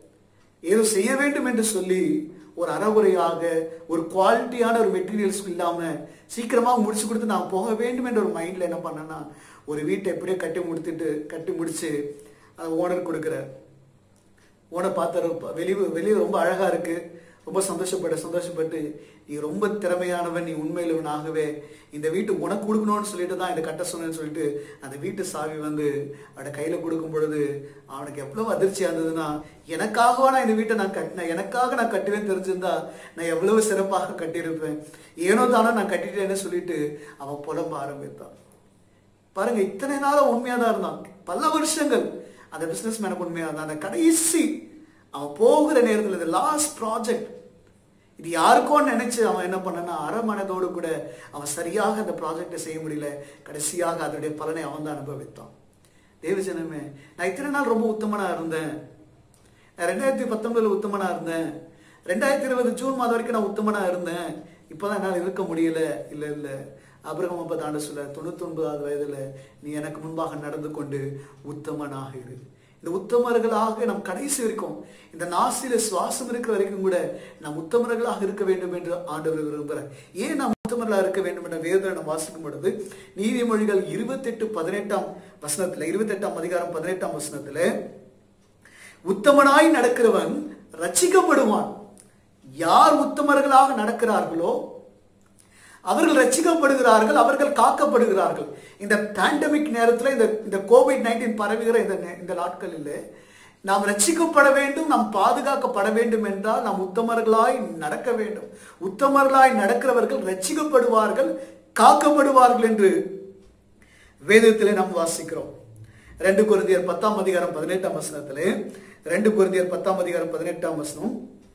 ஏதோ செய்ய வேண்டும் என்று சொல்லி ஒரு அறகுறையாக ஒரு குவாலிட்டியான ஒரு மெட்டீரியல்ஸ் இல்லாம சீக்கிரமா முடிச்சு கொடுத்து நான் போக வேண்டும் என்ற ஒரு மைண்ட்ல என்ன பண்ணேன்னா ஒரு வீட்டை எப்படியோ கட்டி முடித்துட்டு கட்டி முடிச்சு அதை ஓனர் கொடுக்குறார் ஓனர் பார்த்தாரு வெளியே வெளியே ரொம்ப அழகா இருக்கு ரொம்ப சந்தோஷப்பட்ட சந்தோஷப்பட்டு நீ ரொம்ப திறமையானவன் நீ உண்மையிலவனாகவே இந்த வீட்டு உனக்கு கொடுக்கணும்னு சொல்லிட்டு தான் இதை கட்ட சொன்னேன்னு சொல்லிட்டு அந்த வீட்டு சாவி வந்து அவட கையில கொடுக்கும் பொழுது அவனுக்கு எவ்வளவு அதிர்ச்சியா இருந்ததுன்னா எனக்காகவா நான் இந்த வீட்டை நான் கட்டினேன் எனக்காக நான் கட்டுவேன் தெரிஞ்சிருந்தா நான் எவ்வளவு சிறப்பாக கட்டியிருப்பேன் ஏனோ தானோ நான் கட்டிட்டேன்னு சொல்லிட்டு அவன் புலம்ப ஆரம்பித்தான் பாருங்க இத்தனை நாளா உண்மையா தான் இருந்தான் பல வருஷங்கள் அந்த பிசினஸ் மேனுக்கு உண்மையா இருந்தான் அந்த கடைசி அவன் போகிற நேரத்தில் இந்த லாஸ்ட் ப்ராஜெக்ட் இது யாருக்கோன்னு நினைச்சு அவன் என்ன பண்ணனா அறமனதோடு கூட அவன் சரியாக அந்த ப்ராஜெக்டை செய்ய முடியல கடைசியாக அதனுடைய பலனை அவன் தான் அனுபவித்தான் தேவஜனமே நான் இத்தனை நாள் ரொம்ப உத்தமனா இருந்தேன் நான் ரெண்டாயிரத்தி பத்தொன்பதுல உத்தமனா இருந்தேன் ரெண்டாயிரத்தி இருபது ஜூன் மாதம் வரைக்கும் நான் உத்தமனா இருந்தேன் இப்பதான் என்னால் இருக்க முடியல இல்ல இல்ல அபிரகம் அப்ப தாண்ட சொல்ல தொண்ணூத்தி ஒன்பதாவது வயதுல நீ எனக்கு முன்பாக நடந்து கொண்டு உத்தமனாக இரு இந்த உத்தமர்களாக நம் கடைசி வரைக்கும் இந்த நாசில சுவாசம் இருக்கிற வரைக்கும் கூட நாம் உத்தமர்களாக இருக்க வேண்டும் என்று ஆண்டவர் விரும்புகிறார் ஏன் நாம் உத்தமர்களாக இருக்க வேண்டும் என்ற வேதனை நாம் வாசிக்கும் பொழுது நீதிமொழிகள் இருபத்தெட்டு பதினெட்டாம் வசனத்துல இருபத்தெட்டாம் அதிகாரம் பதினெட்டாம் வசனத்துல உத்தமனாய் நடக்கிறவன் ரட்சிக்கப்படுவான் யார் உத்தமர்களாக நடக்கிறார்களோ அவர்கள் ரட்சிக்கப்படுகிறார்கள் அவர்கள் காக்கப்படுகிறார்கள் இந்த பேண்டமிக் நேரத்தில் இந்த இந்த கோவிட் நைன்டீன் பரவுகிற இந்த நே- இந்த நாட்களில் நாம் ரட்சிக்கப்பட வேண்டும் நாம் பாதுகாக்கப்பட வேண்டும் என்றால் நாம் உத்தமர்களாய் நடக்க வேண்டும் உத்தமர்களாய் நடக்கிறவர்கள் ரட்சிக்கப்படுவார்கள் காக்கப்படுவார்கள் என்று வேதத்திலே நாம் வாசிக்கிறோம் ரெண்டு குருந்தியர் பத்தாம் அதிகாரம் பதினெட்டாம் வசனத்திலே ரெண்டு குருந்தியர் பத்தாம் அதிகாரம் பதினெட்டாம் வசனம்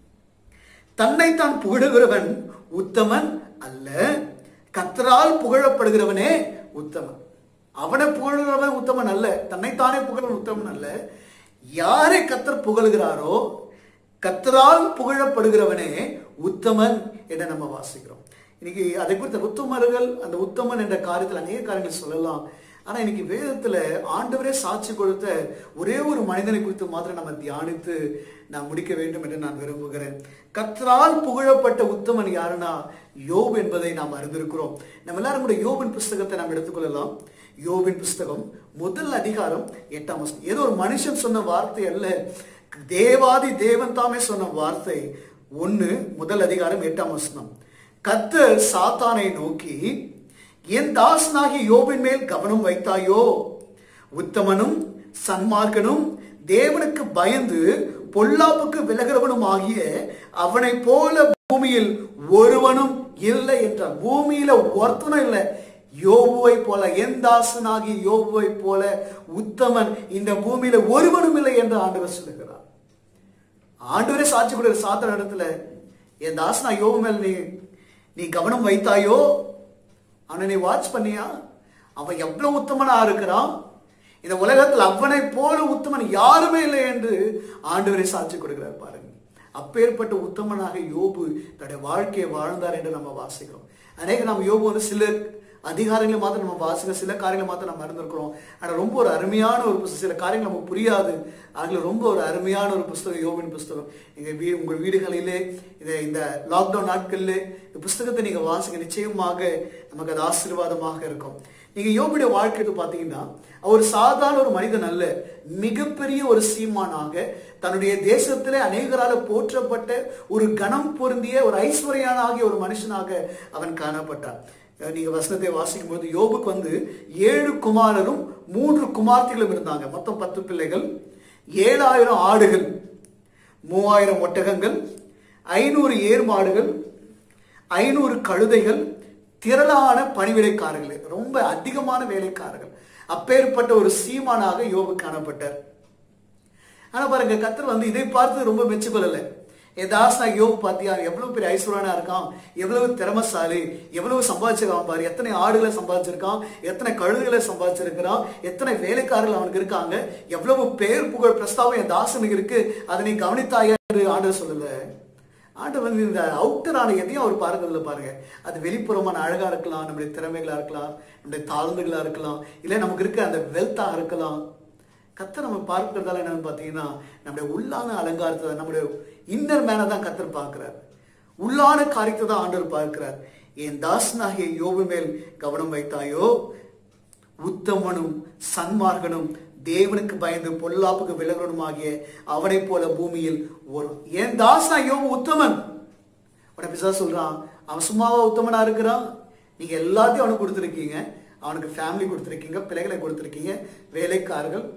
தன்னைத்தான் புகழுகிறவன் உத்தமன் அல்ல கத்தரால் புகழப்படுகிறவனே உத்தமன் அவனை புகழுகிறவன் உத்தமன் அல்ல தன்னைத்தானே புகழவன் உத்தமன் அல்ல யாரை கத்தர் புகழுகிறாரோ கத்தரால் புகழப்படுகிறவனே உத்தமன் என்று நம்ம வாசிக்கிறோம் இன்னைக்கு அதை குறித்த உத்தமர்கள் அந்த உத்தமன் என்ற காரியத்தில் அநேக காரியங்கள் சொல்லலாம் ஆனா இன்னைக்கு வேதத்துல ஆண்டவரே சாட்சி கொடுத்த ஒரே ஒரு மனிதனை குறித்து மாத்திரம் நம்ம தியானித்து நான் முடிக்க வேண்டும் என்று நான் விரும்புகிறேன் கத்தரால் புகழப்பட்ட உத்தமன் யாருன்னா யோப் என்பதை நாம் அறிந்திருக்கிறோம் நம்ம எல்லாரும் கூட யோபின் புஸ்தகத்தை நாம் எடுத்துக்கொள்ளலாம் யோபின் புஸ்தகம் முதல் அதிகாரம் எட்டாம் வசனம் ஏதோ ஒரு மனுஷன் சொன்ன வார்த்தை அல்ல தேவாதி தேவன் தாமே சொன்ன வார்த்தை ஒன்னு முதல் அதிகாரம் எட்டாம் வசனம் கத்தர் சாத்தானை நோக்கி என் தாசனாகிய யோபின் மேல் கவனம் வைத்தாயோ உத்தமனும் சன்மார்க்கனும் தேவனுக்கு பயந்து பொல்லாப்புக்கு விலகிறவனும் ஆகிய அவனைப் போல பூமியில் ஒருவனும் இல்லை என்றார் பூமியில ஒருத்தனும் இல்லை யோபுவை போல என் தாசனாகிய யோபுவை போல உத்தமன் இந்த பூமியில ஒருவனும் இல்லை என்று ஆண்டவர் சொல்லுகிறார் ஆண்டவரே சாட்சி கொடுக்கிற சாத்திர இடத்துல என் தாசனா யோபு மேல் நீ நீ கவனம் வைத்தாயோ அவனை நீ வாட்ச் பண்ணியா அவன் எவ்வளவு உத்தமனா இருக்கிறான் இந்த உலகத்தில் அவனை போல உத்தமன் யாருமே இல்லை என்று ஆண்டவரை சாட்சி கொடுக்கிறார் பாருங்க அப்பேற்பட்ட உத்தமனாக யோபு தன்னுடைய வாழ்க்கையை வாழ்ந்தார் என்று நம்ம வாசிக்கிறோம் அநேக நம்ம யோபு வந்து சில அதிகாரங்களை மாத்திரம் நம்ம வாசிக்கிறோம் சில காரியங்களை மாத்திரம் நம்ம அறிந்திருக்கிறோம் ஆனால் ரொம்ப ஒரு அருமையான ஒரு புஸ்தகம் சில காரியங்கள் நமக்கு புரியாது அதில் ரொம்ப ஒரு அருமையான ஒரு புஸ்தகம் யோபின் புஸ்தகம் எங்கள் வீ உங்கள் வீடுகளிலே இந்த இந்த லாக்டவுன் நாட்களில் இந்த புஸ்தகத்தை நீங்கள் வாசிக்க நிச்சயமாக நமக்கு அது ஆசீர்வாதமாக இருக்கும் நீங்க யோபுடைய வாழ்க்கை எடுத்து பார்த்தீங்கன்னா அவர் சாதாரண ஒரு மனிதன் அல்ல மிகப்பெரிய ஒரு சீமானாக தன்னுடைய தேசத்திலே அநேகரால போற்றப்பட்ட ஒரு கணம் பொருந்திய ஒரு ஐஸ்வர்யான ஆகிய ஒரு மனுஷனாக அவன் காணப்பட்டான் அஹ் நீங்க வசனத்தை வாசிக்கும் போது யோபுக்கு வந்து ஏழு குமாரரும் மூன்று குமார்த்திகளும் இருந்தாங்க மொத்தம் பத்து பிள்ளைகள் ஏழாயிரம் ஆடுகள் மூவாயிரம் ஒட்டகங்கள் ஐநூறு ஏர் மாடுகள் ஐநூறு கழுதைகள் திரளான பணிவிடைக்காரர்கள் ரொம்ப அதிகமான வேலைக்காரர்கள் அப்பேற்பட்ட ஒரு சீமானாக யோபு காணப்பட்டார் ஆனா பாருங்க கத்தர் வந்து இதை பார்த்து ரொம்ப மெச்சுக்கொள்ளல என் தாஸ்னா யோபு பாத்தியா எவ்வளவு பெரிய ஐஸ்வர்யனா இருக்கான் எவ்வளவு திறமசாலி எவ்வளவு சம்பாதிச்சிருக்கான் பாரு எத்தனை ஆடுகளை சம்பாதிச்சிருக்கான் எத்தனை கழுதுகளை சம்பாதிச்சிருக்கிறான் எத்தனை வேலைக்காரர்கள் அவனுக்கு இருக்காங்க எவ்வளவு பேர் புகழ் பிரஸ்தாபம் என் தாசனுக்கு இருக்கு அதை நீ கவனித்தாயா என்று ஆண்டவர் சொல்லல ஆண்டவர் வந்து இந்த அவுட்டரான எதையும் அவர் பார்க்கறதுல பாருங்க அது வெளிப்புறமான அழகா இருக்கலாம் நம்முடைய திறமைகளா இருக்கலாம் நம்முடைய தாழ்ந்துகளா இருக்கலாம் இல்லை நமக்கு இருக்க அந்த வெல்த்தா இருக்கலாம் கத்தர் நம்ம பார்க்கறதால என்னன்னு பார்த்தீங்கன்னா நம்முடைய உள்ளான அலங்காரத்தை நம்முடைய இன்னர் மேனை தான் கத்தர் பார்க்கிறார் உள்ளான காரியத்தை தான் ஆண்டவர் பார்க்கிறார் என் தாசனாகிய யோபு மேல் கவனம் வைத்தாயோ உத்தமனும் சன்மார்கனும் தேவனுக்கு பயந்து பொல்லாப்புக்கு விலகணுமாகிய அவனைப் போல பூமியில் ஒரு என் தாசனா யோபு உத்தமன் உடனே பிசா சொல்றான் அவன் சும்மாவா உத்தமனா இருக்கிறான் நீங்க எல்லாத்தையும் அவனுக்கு கொடுத்துருக்கீங்க அவனுக்கு ஃபேமிலி கொடுத்துருக்கீங்க பிள்ளைகளை கொடுத்துருக்கீங்க வேலைக்காரர்கள்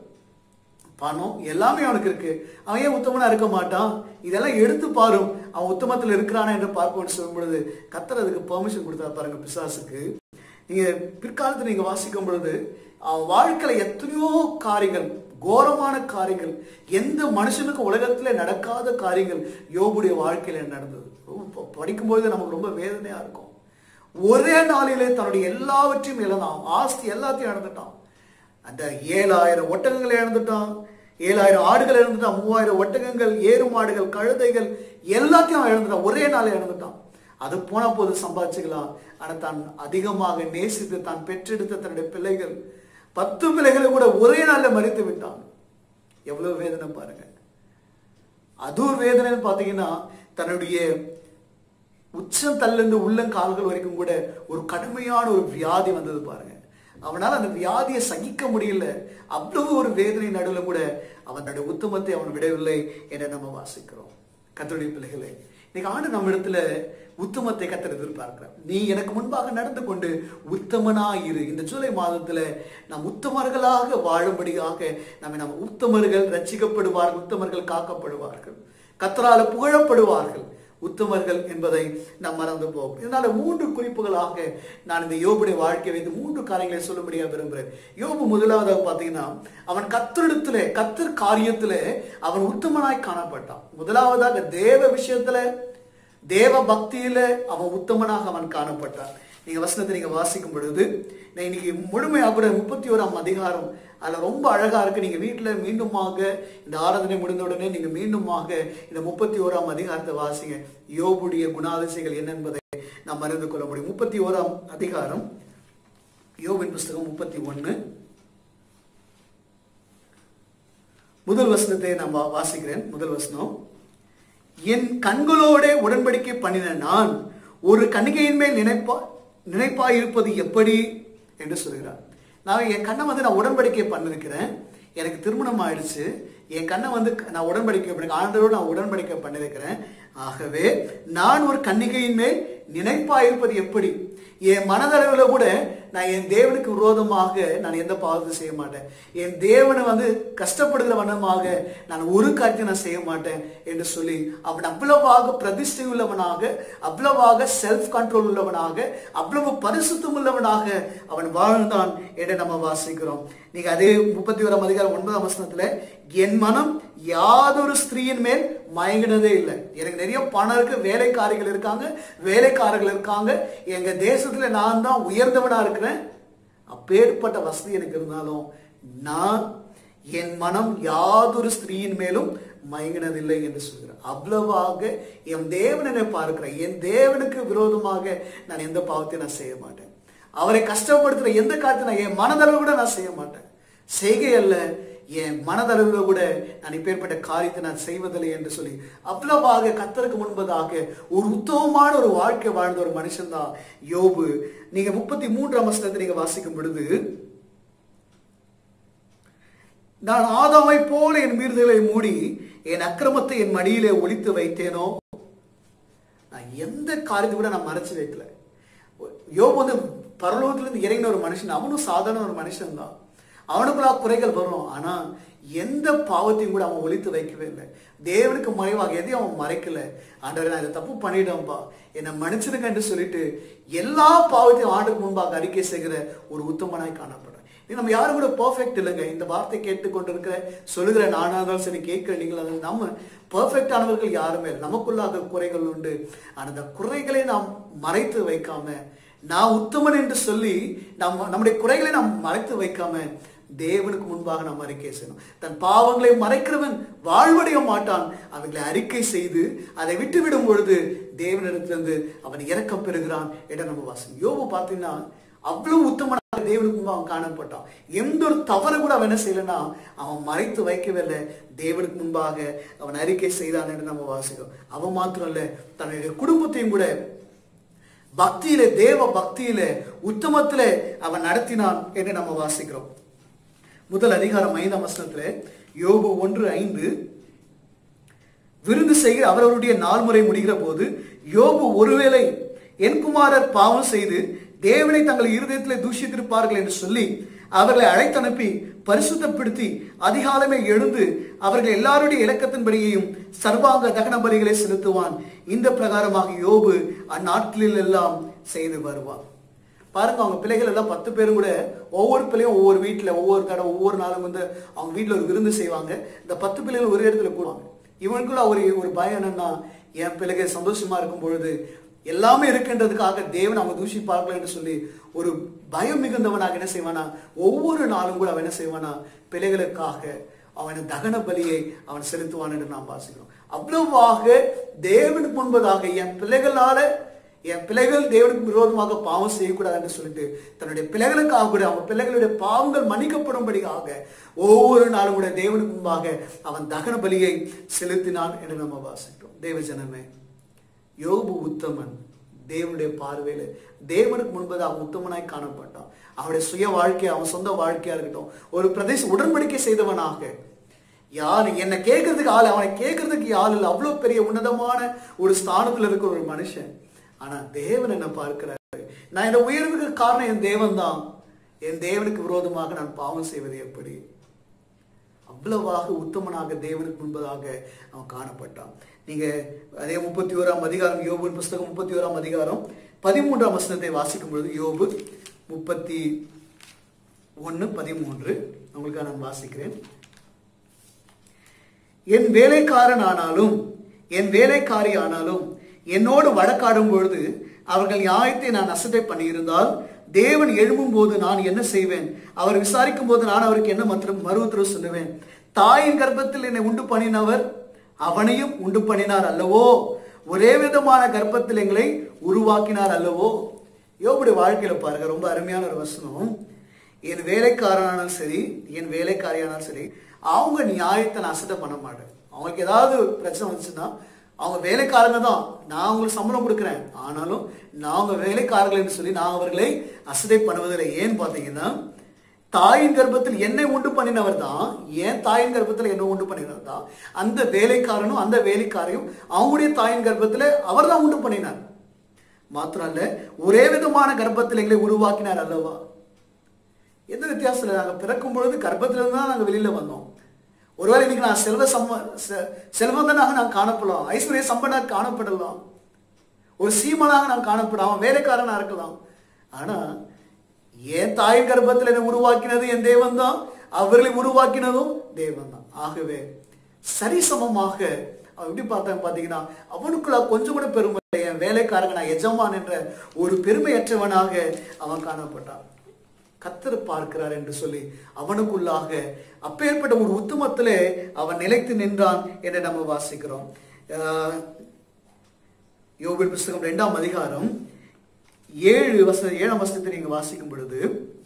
பணம் எல்லாமே அவனுக்கு இருக்கு அவன் ஏன் உத்தமனா இருக்க மாட்டான் இதெல்லாம் எடுத்து பாரும் அவன் உத்தமத்தில் இருக்கிறானா என்று பார்ப்போம்னு சொல்லும் பொழுது கத்தர் அதுக்கு பெர்மிஷன் கொடுத்தா பாருங்க பிசாசுக்கு நீங்க பிற்காலத்தில் நீங்க வாசிக்கும் பொழுது அவன் வாழ்க்கையில எத்தனையோ காரியங்கள் கோரமான காரியங்கள் எந்த மனுஷனுக்கும் உலகத்துல நடக்காத காரியங்கள் யோபுடைய வாழ்க்கையில நடந்தது ரொம்ப படிக்கும்பொழுது நமக்கு ரொம்ப வேதனையா இருக்கும் ஒரே நாளிலே தன்னுடைய எல்லாவற்றையும் இழந்தான் ஆஸ்தி எல்லாத்தையும் இழந்துட்டான் அந்த ஏழாயிரம் ஒட்டகங்களை இழந்துட்டான் ஏழாயிரம் ஆடுகள் இழந்துட்டான் மூவாயிரம் ஒட்டகங்கள் ஏறு மாடுகள் கழுதைகள் எல்லாத்தையும் அவன் இழந்துட்டான் ஒரே நாள் இழந்துட்டான் அது போன போது சம்பாதிச்சுக்கலாம் ஆனா தான் அதிகமாக நேசித்து தான் பெற்றெடுத்த தன்னுடைய பிள்ளைகள் பத்து பிள்ளைகளை கூட ஒரே நாள்ல மறித்து விட்டான் எவ்வளவு வேதனை பாருங்க அது ஒரு வேதனைன்னு பாத்தீங்கன்னா தன்னுடைய உச்சம் தள்ளிருந்து உள்ளங்கால்கள் வரைக்கும் கூட ஒரு கடுமையான ஒரு வியாதி வந்தது பாருங்க அவனால் அந்த வியாதியை சகிக்க முடியல அவ்வளவு ஒரு வேதனை நடுவில் கூட அவன் தன்னுடைய உத்தமத்தை அவன் விடவில்லை என நம்ம வாசிக்கிறோம் கத்தருடைய பிள்ளைகளே இன்னைக்கு ஆண்டு நம்ம இடத்துல உத்தமத்தை கத்தர் எதிர்பார்க்கிறார் நீ எனக்கு முன்பாக நடந்து கொண்டு உத்தமனாயிரு இந்த ஜூலை மாதத்துல நாம் உத்தமர்களாக வாழும்படியாக நம்ம நம்ம உத்தமர்கள் ரட்சிக்கப்படுவார்கள் உத்தமர்கள் காக்கப்படுவார்கள் கத்தரால புகழப்படுவார்கள் உத்தமர்கள் என்பதை நாம் மறந்து போகும் இதனால மூன்று குறிப்புகளாக நான் இந்த யோபுடைய வாழ்க்கை வைத்து மூன்று காரியங்களை சொல்லும்படியா விரும்புகிறேன் யோபு முதலாவதாக பார்த்தீங்கன்னா அவன் கத்தரிடத்துல கத்தர் காரியத்துல அவன் உத்தமனாய் காணப்பட்டான் முதலாவதாக தேவ விஷயத்துல தேவ பக்தியில அவன் உத்தமனாக அவன் காணப்பட்டான் நீங்க வசனத்தை நீங்க வாசிக்கும் பொழுது நான் இன்னைக்கு முழுமையாக முப்பத்தி ஓராம் அதிகாரம் அதுல ரொம்ப அழகா இருக்கு நீங்க வீட்டுல மீண்டுமாக இந்த ஆராதனை முடிந்த உடனே நீங்க மீண்டுமாக இந்த முப்பத்தி ஓராம் அதிகாரத்தை வாசிங்க யோபுடைய குணாதிசைகள் என்ன என்பதை நாம் அறிந்து கொள்ள முடியும் முப்பத்தி ஓராம் அதிகாரம் யோபின் புஸ்தகம் முப்பத்தி ஒன்னு முதல் வசனத்தை நான் வா- வாசிக்கிறேன் முதல் வசனம் என் கண்களோட உடன்படிக்கை பண்ணின நான் ஒரு கணிகையின் மேல் நினைப்பா நினைப்பாயிருப்பது எப்படி என்று சொல்கிறார் நான் என் கண்ணை வந்து நான் உடன்படிக்கை பண்ணிருக்கிறேன் எனக்கு திருமணம் ஆயிடுச்சு என் கண்ணை வந்து நான் உடன்படிக்கை பண்ணி ஆண்டரோடு நான் உடன்படிக்கை பண்ணிருக்கிறேன் ஆகவே நான் ஒரு கன்னிகையின் மேல் நினைப்பாயிருப்பது எப்படி என் மனதளவில் கூட நான் என் தேவனுக்கு விரோதமாக நான் எந்த பாவத்தையும் செய்ய மாட்டேன் என் தேவனை வந்து கஷ்டப்படுகிற வண்ணமாக நான் ஒரு காரியத்தை நான் செய்ய மாட்டேன் என்று சொல்லி அவன் அவ்வளவாக பிரதிஷ்டை உள்ளவனாக அவ்வளவாக செல்ஃப் கண்ட்ரோல் உள்ளவனாக அவ்வளவு பரிசுத்தம் உள்ளவனாக அவன் வாழ்ந்தான் என்று நம்ம வாசிக்கிறோம் நீங்க அதே முப்பத்தி ஓராம் அதிகாரம் ஒன்பதாம் வசனத்துல என் மனம் யாதொரு ஸ்திரீயின் மேல் மயங்கினதே இல்லை எனக்கு நிறைய பணம் இருக்கு வேலைக்காரிகள் இருக்காங்க வேலைக்காரர்கள் இருக்காங்க எங்க தேசத்துல நான் தான் உயர்ந்தவனா இருக்கிறேன் அப்பேற்பட்ட வசதி எனக்கு இருந்தாலும் நான் என் மனம் யாதொரு ஸ்திரீயின் மேலும் மயங்கினதில்லை என்று சொல்கிறார் அவ்வளவாக என் தேவனை பார்க்கிறேன் என் தேவனுக்கு விரோதமாக நான் எந்த பாவத்தையும் நான் செய்ய மாட்டேன் அவரை கஷ்டப்படுத்துற எந்த காரியத்தை நான் என் மனதளவு கூட நான் செய்ய மாட்டேன் செய்கை அல்ல என் மனதளவில் கூட நான் இப்பேற்பட்ட காரியத்தை நான் செய்வதில்லை என்று சொல்லி அவ்வளவாக கத்தருக்கு முன்பதாக ஒரு உத்தமமான ஒரு வாழ்க்கை வாழ்ந்த ஒரு மனுஷன் தான் யோபு நீங்க முப்பத்தி மூன்றாம் வசனத்தை நீங்க வாசிக்கும் பொழுது நான் ஆதாமை போல என் மீறுதலை மூடி என் அக்கிரமத்தை என் மடியிலே ஒளித்து வைத்தேனோ நான் எந்த காரியத்தை கூட நான் மறைச்சு வைக்கல யோபு வந்து பரலோகத்திலிருந்து இறங்கின ஒரு மனுஷன் அவனும் சாதாரண ஒரு மனுஷன் தான் அவனுக்குள்ளா குறைகள் வரும் ஆனா எந்த பாவத்தையும் கூட அவன் ஒழித்து வைக்கவே இல்லை தேவனுக்கு மறைவாக எதையும் அவன் மறைக்கல ஆண்டவரே நான் இதை தப்பு பண்ணிட்டேன்ப்பா என்னை மன்னிச்சிருங்க என்று சொல்லிட்டு எல்லா பாவத்தையும் ஆண்டுக்கு முன்பாக அறிக்கை செய்கிற ஒரு உத்தமனாய் காணப்படுறேன் இது நம்ம யாரும் கூட பெர்ஃபெக்ட் இல்லைங்க இந்த வார்த்தை கேட்டுக்கொண்டிருக்கிற சொல்லுகிற நானா இருந்தாலும் சரி கேட்கிற நீங்கள் அது நம்ம பெர்ஃபெக்ட் ஆனவர்கள் யாருமே இல்லை நமக்குள்ளாக குறைகள் உண்டு ஆனால் அந்த குறைகளை நாம் மறைத்து வைக்காம நான் உத்தமன் என்று சொல்லி நம்ம நம்முடைய குறைகளை நாம் மறைத்து வைக்காம தேவனுக்கு முன்பாக நாம் அறிக்கை செய்யணும் தன் பாவங்களை மறைக்கிறவன் வாழ்வடைய மாட்டான் அவைகளை அறிக்கை செய்து அதை விட்டு விடும் பொழுது தேவனிடத்திலிருந்து அவன் இறக்கம் பெறுகிறான் என்ற நம்ம வாசம் யோபு பார்த்தீங்கன்னா அவ்வளவு உத்தமனாக தேவனுக்கு முன்பாக அவன் காணப்பட்டான் எந்த ஒரு தவறு கூட அவன் என்ன செய்யலன்னா அவன் மறைத்து வைக்கவே இல்லை தேவனுக்கு முன்பாக அவன் அறிக்கை செய்தான் என்று நம்ம வாசிக்கிறோம் அவன் மாத்திரம் இல்ல தன்னுடைய குடும்பத்தையும் கூட பக்தியில தேவ பக்தியில உத்தமத்தில அவன் நடத்தினான் என்று நம்ம வாசிக்கிறோம் முதல் அதிகாரம் ஐந்தாம் வசனத்துல யோபு ஒன்று ஐந்து விருந்து செய்கிற அவரவருடைய நாள் முறை முடிகிற போது யோபு ஒருவேளை என் குமாரர் பாவம் செய்து தேவனை தங்கள் இருதயத்திலே தூஷித்திருப்பார்கள் என்று சொல்லி அவர்களை அழைத்தனுப்பி பரிசுத்தப்படுத்தி அதிகாலமே எழுந்து அவர்கள் எல்லாருடைய இலக்கத்தின்படியையும் சர்வாங்க தகன பலிகளை செலுத்துவான் இந்த பிரகாரமாக யோபு அந்நாட்களில் எல்லாம் செய்து வருவான் பாருங்க அவங்க பிள்ளைகள் எல்லாம் பத்து பேரும் கூட ஒவ்வொரு பிள்ளையும் ஒவ்வொரு வீட்டில் ஒவ்வொரு கடை ஒவ்வொரு நாளும் வந்து அவங்க வீட்டில் ஒரு விருந்து செய்வாங்க இந்த பத்து பிள்ளைகள் ஒரு இடத்துல கூடுவாங்க இவனுக்குள்ள ஒரு ஒரு பயம் என்னன்னா என் பிள்ளைகள் சந்தோஷமா இருக்கும் பொழுது எல்லாமே இருக்கின்றதுக்காக தேவன் அவங்க தூஷிப்பார்கள் என்று சொல்லி ஒரு பயம் மிகுந்தவனாக என்ன செய்வானா ஒவ்வொரு நாளும் கூட அவன் என்ன செய்வானா பிள்ளைகளுக்காக அவன் தகன பலியை அவன் செலுத்துவான் என்று நாம் வாசிக்கிறோம் அவ்வளவாக தேவனுக்கு முன்பதாக என் பிள்ளைகளால என் பிள்ளைகள் தேவனுக்கு விரோதமாக பாவம் செய்யக்கூடாது என்று சொல்லிட்டு தன்னுடைய பிள்ளைகளுக்காக கூட அவன் பிள்ளைகளுடைய பாவங்கள் மன்னிக்கப்படும்படியாக ஒவ்வொரு நாளும் கூட தேவனுக்கு முன்பாக அவன் தகன பலியை செலுத்தினான் என்று நம்ம வாசிக்கிறோம் தேவ ஜனமே யோபு உத்தமன் தேவனுடைய பார்வையில தேவனுக்கு முன்பது அவன் உத்தமனாய் காணப்பட்டான் அவனுடைய சுய வாழ்க்கை அவன் சொந்த வாழ்க்கையா இருக்கட்டும் ஒரு பிரதேச உடன்படிக்கை செய்தவனாக யார் என்னை கேட்கறதுக்கு ஆள் அவனை கேட்கறதுக்கு ஆள் இல்லை அவ்வளவு பெரிய உன்னதமான ஒரு ஸ்தானத்துல இருக்கிற ஒரு மனுஷன் ஆனா தேவன் என்ன பார்க்கிறாரு நான் இந்த உயர்வுக்கு காரணம் என் தேவன் தான் என் தேவனுக்கு விரோதமாக நான் பாவம் செய்வது எப்படி அவ்வளவாக உத்தமனாக தேவனுக்கு முன்பதாக அவன் காணப்பட்டான் நீங்க அதே முப்பத்தி ஓராம் அதிகாரம் யோபு புஸ்தகம் முப்பத்தி ஓராம் அதிகாரம் பதிமூன்றாம் வசனத்தை வாசிக்கும் பொழுது யோபு முப்பத்தி ஒன்னு பதிமூன்று உங்களுக்காக நான் வாசிக்கிறேன் என் வேலைக்காரன் ஆனாலும் என் வேலைக்காரி ஆனாலும் என்னோடு வழக்காடும் பொழுது அவர்கள் நியாயத்தை நான் அசட்டை பண்ணியிருந்தால் தேவன் எழும்பும் போது நான் என்ன செய்வேன் அவர் விசாரிக்கும் போது நான் அவருக்கு என்ன மற்ற மறு உத்தரவு சொல்லுவேன் தாயின் கர்ப்பத்தில் என்னை உண்டு பண்ணினவர் அவனையும் உண்டு பண்ணினார் அல்லவோ ஒரே விதமான கர்ப்பத்தில் எங்களை உருவாக்கினார் அல்லவோ யோபுடைய வாழ்க்கையில பாருங்க ரொம்ப அருமையான ஒரு வசனம் என் வேலைக்காரனாலும் சரி என் வேலைக்காரியானாலும் சரி அவங்க நியாயத்தை நான் அசட்டை பண்ண மாட்டேன் அவங்களுக்கு ஏதாவது பிரச்சனை வந்துச்சுன்னா அவங்க வேலைக்காரங்க தான் நான் அவங்களுக்கு சம்பளம் கொடுக்குறேன் ஆனாலும் நாங்க வேலைக்காரர்கள் என்று சொல்லி நான் அவர்களை அசட்டை பண்ணுவதில்லை ஏன்னு பார்த்தீங்கன்னா தாயின் கர்ப்பத்தில் என்னை உண்டு பண்ணினவர் தான் ஏன் தாயின் கர்ப்பத்தில் என்ன உண்டு பண்ணினவர் தான் அந்த வேலைக்காரனும் அந்த வேலைக்காரையும் அவங்களுடைய தாயின் கர்ப்பத்தில் அவர் தான் உண்டு பண்ணினார் மாத்திரம் இல்ல ஒரே விதமான கர்ப்பத்தில் எங்களை உருவாக்கினார் அல்லவா எந்த வித்தியாசம் இல்லை நாங்கள் பிறக்கும் பொழுது கர்ப்பத்திலிருந்து தான் நாங்கள் வெளியில வந்தோம் ஒருவேளை இன்னைக்கு நான் செல்வ சம்ம செ- செல்வந்தனாக நான் காணப்படலாம் ஐஸ்வர்ய சம்பனாக காணப்படலாம் ஒரு சீமனாக நான் காணப்படலாம் அவன் வேலைக்காரனா இருக்கலாம் ஆனா என் தாயின் கர்ப்பத்தில் என்னை உருவாக்கினது என் தேவன் தான் அவர்களை உருவாக்கினதும் தேவன் தான் ஆகவே சரிசமமாக அவன் எப்படி பார்த்தான் பார்த்தீங்கன்னா அவனுக்குள்ள கொஞ்சம் கூட பெருமை இல்லை. என் வேலைக்காரங்க நான் எஜமான் என்ற ஒரு பெருமையற்றவனாக அவன் காணப்பட்டான் கத்தர் பார்க்கிறார் என்று சொல்லி அவனுக்குள்ளாக அப்பேற்பட்ட ஒரு உத்தமத்திலே அவன் நிலைத்து நின்றான் என்று நம்ம வாசிக்கிறோம் ஆஹ் யோபின் புஸ்தகம் இரண்டாம் அதிகாரம் ஏழு வசன ஏழாம் வசனத்தை நீங்க வாசிக்கும் பொழுது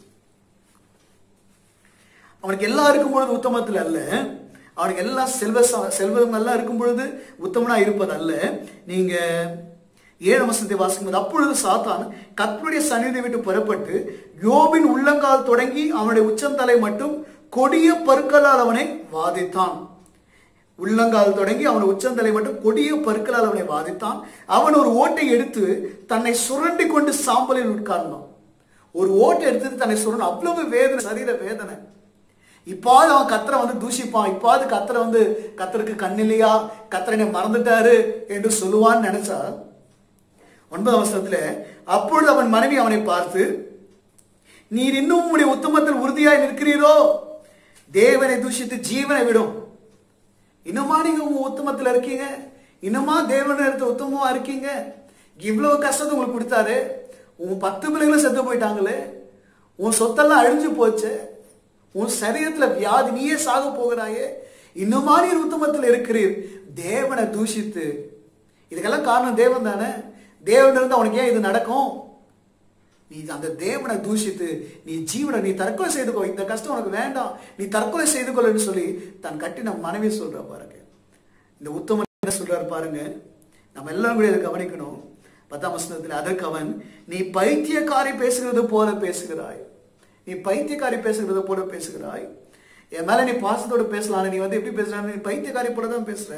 அவனுக்கு எல்லாம் இருக்கும் பொழுது உத்தமத்தில் அல்ல அவனுக்கு எல்லாம் செல்வ ச- செல்வம் எல்லாம் இருக்கும் பொழுது உத்தமனா இருப்பது அல்ல நீங்க ஏழு வசனத்தை வாசிக்கும் போது அப்பொழுது சாத்தான் கர்த்தருடைய சந்நிதியை விட்டு புறப்பட்டு யோபின் உள்ளங்கால் தொடங்கி அவனுடைய உச்சந்தலை மட்டும் கொடிய பருக்களால் அவனை வாதித்தான் உள்ளங்கால் தொடங்கி அவன் உச்சந்தலை மட்டும் கொடிய பருக்களால் அவனை வாதித்தான் அவன் ஒரு ஓட்டை எடுத்து தன்னை சுரண்டி கொண்டு சாம்பலில் உட்கார்ந்தான் ஒரு ஓட்டை எடுத்து தன்னை சுரண்ட அவ்வளவு வேதனை சரீர வேதனை இப்பாவது அவன் கத்தரை வந்து தூஷிப்பான் இப்பாவது கத்தரை வந்து கத்தருக்கு கண்ணில்லையா கத்தரனை மறந்துட்டாரு என்று சொல்லுவான்னு நினைச்சா ஒன்பதாம் வருஷத்துல அப்பொழுது அவன் மனைவி அவனை பார்த்து நீர் இன்னும் உம்முடைய உத்தமத்தில் உறுதியாய் நிற்கிறீரோ தேவனை தூஷித்து ஜீவனை விடும் இன்னுமா நீங்க உங்க உத்தமத்துல இருக்கீங்க இன்னுமா தேவன இடத்துல உத்தமமா இருக்கீங்க இவ்வளவு கஷ்டத்தை உங்களுக்கு கொடுத்தாரு உன் பத்து பிள்ளைகளும் செத்து போயிட்டாங்களே உன் சொத்தெல்லாம் அழிஞ்சு போச்சு உன் சரீரத்துல வியாதி நீயே சாக போகிறாயே இன்னுமா நீர் உத்தமத்தில் இருக்கிறீர் தேவனை தூஷித்து இதுக்கெல்லாம் காரணம் தேவன் தானே தேவன் இருந்தா உனக்கு ஏன் இது நடக்கும் நீ அந்த தேவனை தூஷித்து நீ ஜீவனை நீ தற்கொலை செய்து கொள் இந்த கஷ்டம் உனக்கு வேண்டாம் நீ தற்கொலை செய்து கொள்ளுன்னு சொல்லி தன் கட்டின மனைவி சொல்றா பாருங்க இந்த உத்தமன் என்ன சொல்றாரு பாருங்க நம்ம எல்லாம் கூட இதை கவனிக்கணும் பத்தாம் வசனத்தில் அதற்கு அவன் நீ பைத்தியக்காரி பேசுகிறது போல பேசுகிறாய் நீ பைத்தியக்காரி பேசுகிறது போல பேசுகிறாய் என் மேல நீ பாசத்தோட பேசலாம் நீ வந்து எப்படி பேசுற நீ பைத்தியக்காரி போல தான் பேசுற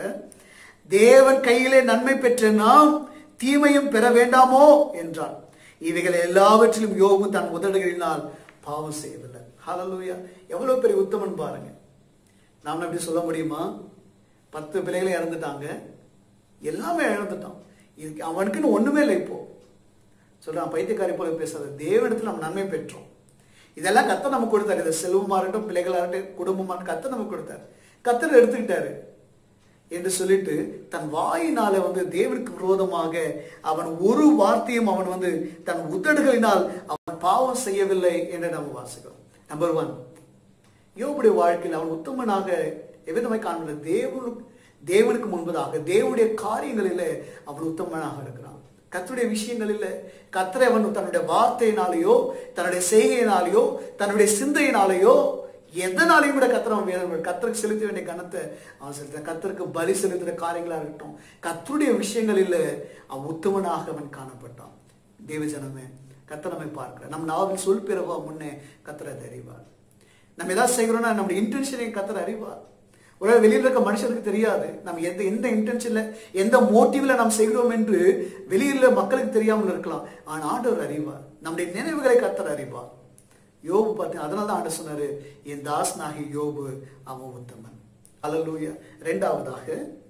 தேவன் கையிலே நன்மை பெற்ற நாம் தீமையும் பெற வேண்டாமோ என்றான் இவைகள் எல்லாவற்றிலும் யோபு தன் உதடுகளினால் பாவம் செய்யவில்லை ஹalleluya எவ்வளவு பெரிய உத்தமன் பாருங்க நாம எப்படி சொல்ல முடியுமா பத்து பிள்ளைகளை இறந்துட்டாங்க எல்லாமே இழந்துட்டான் இதுக்கு அவனுக்குன்னு ஒண்ணுமே இல்லை இப்போ சொல்றான் பைத்தியக்காரி போல பேசாத தேவனிடத்தில் நம்ம நன்மை பெற்றோம் இதெல்லாம் கத்த நமக்கு கொடுத்தாரு இந்த செல்வமா இருக்கட்டும் பிள்ளைகளா இருக்கட்டும் குடும்பமா இருக்கட்டும், கத்த நமக்கு கொடுத்தாரு கத்தர் எடுத்துக்கிட்டாரு என்று சொல்லிட்டு தன் வாயினால வந்து தேவனுக்கு விரோதமாக அவன் ஒரு வார்த்தையும் அவன் வந்து தன் உதடுகளினால் அவன் பாவம் செய்யவில்லை என்று நம்ம வாசிக்கிறோம் நம்பர் ஒன் யோபுடைய வாழ்க்கையில் அவன் உத்தமனாக எவ்விதமாய் காணவில்லை தேவனுக்கு தேவனுக்கு முன்பதாக தேவனுடைய காரியங்களில் அவன் உத்தமனாக இருக்கிறான் கர்த்தருடைய விஷயங்களில் கர்த்தரை அவன் தன்னுடைய வார்த்தையினாலேயோ தன்னுடைய செய்கையினாலேயோ தன்னுடைய சிந்தையினாலேயோ எதனாலையும் கூட கத்திர அவன் வேதம் கத்தருக்கு செலுத்த வேண்டிய கணத்தை அவன் செலுத்த கத்தருக்கு பலி செலுத்துற காரியங்களா இருக்கட்டும் கத்தருடைய விஷயங்களில் அவன் உத்தமனாக அவன் காணப்பட்டான் தேவஜனமே கத்தர் நம்மை பார்க்கிறார் நம்ம நாவில் சொல் பிறவா முன்னே கத்தரை அறிவார் நம்ம ஏதாவது செய்கிறோம்னா நம்முடைய இன்டென்ஷனை கத்தர் அறிவார் ஒரு வெளியில் இருக்க மனுஷனுக்கு தெரியாது நம்ம எந்த எந்த இன்டென்ஷன்ல எந்த மோட்டிவ்ல நாம் செய்கிறோம் என்று வெளியில மக்களுக்கு தெரியாமல் இருக்கலாம் ஆனா ஆண்டவர் அறிவார் நம்முடைய நினைவுகளை கத்தர் அறிவார் யோபு பார்த்தீங்க அதனால தான் ஆண்டவர் சொன்னாரு என் தாஸ்னாகி யோபு அவன் உத்தமன் அல்லூயா ரெண்டாவதாக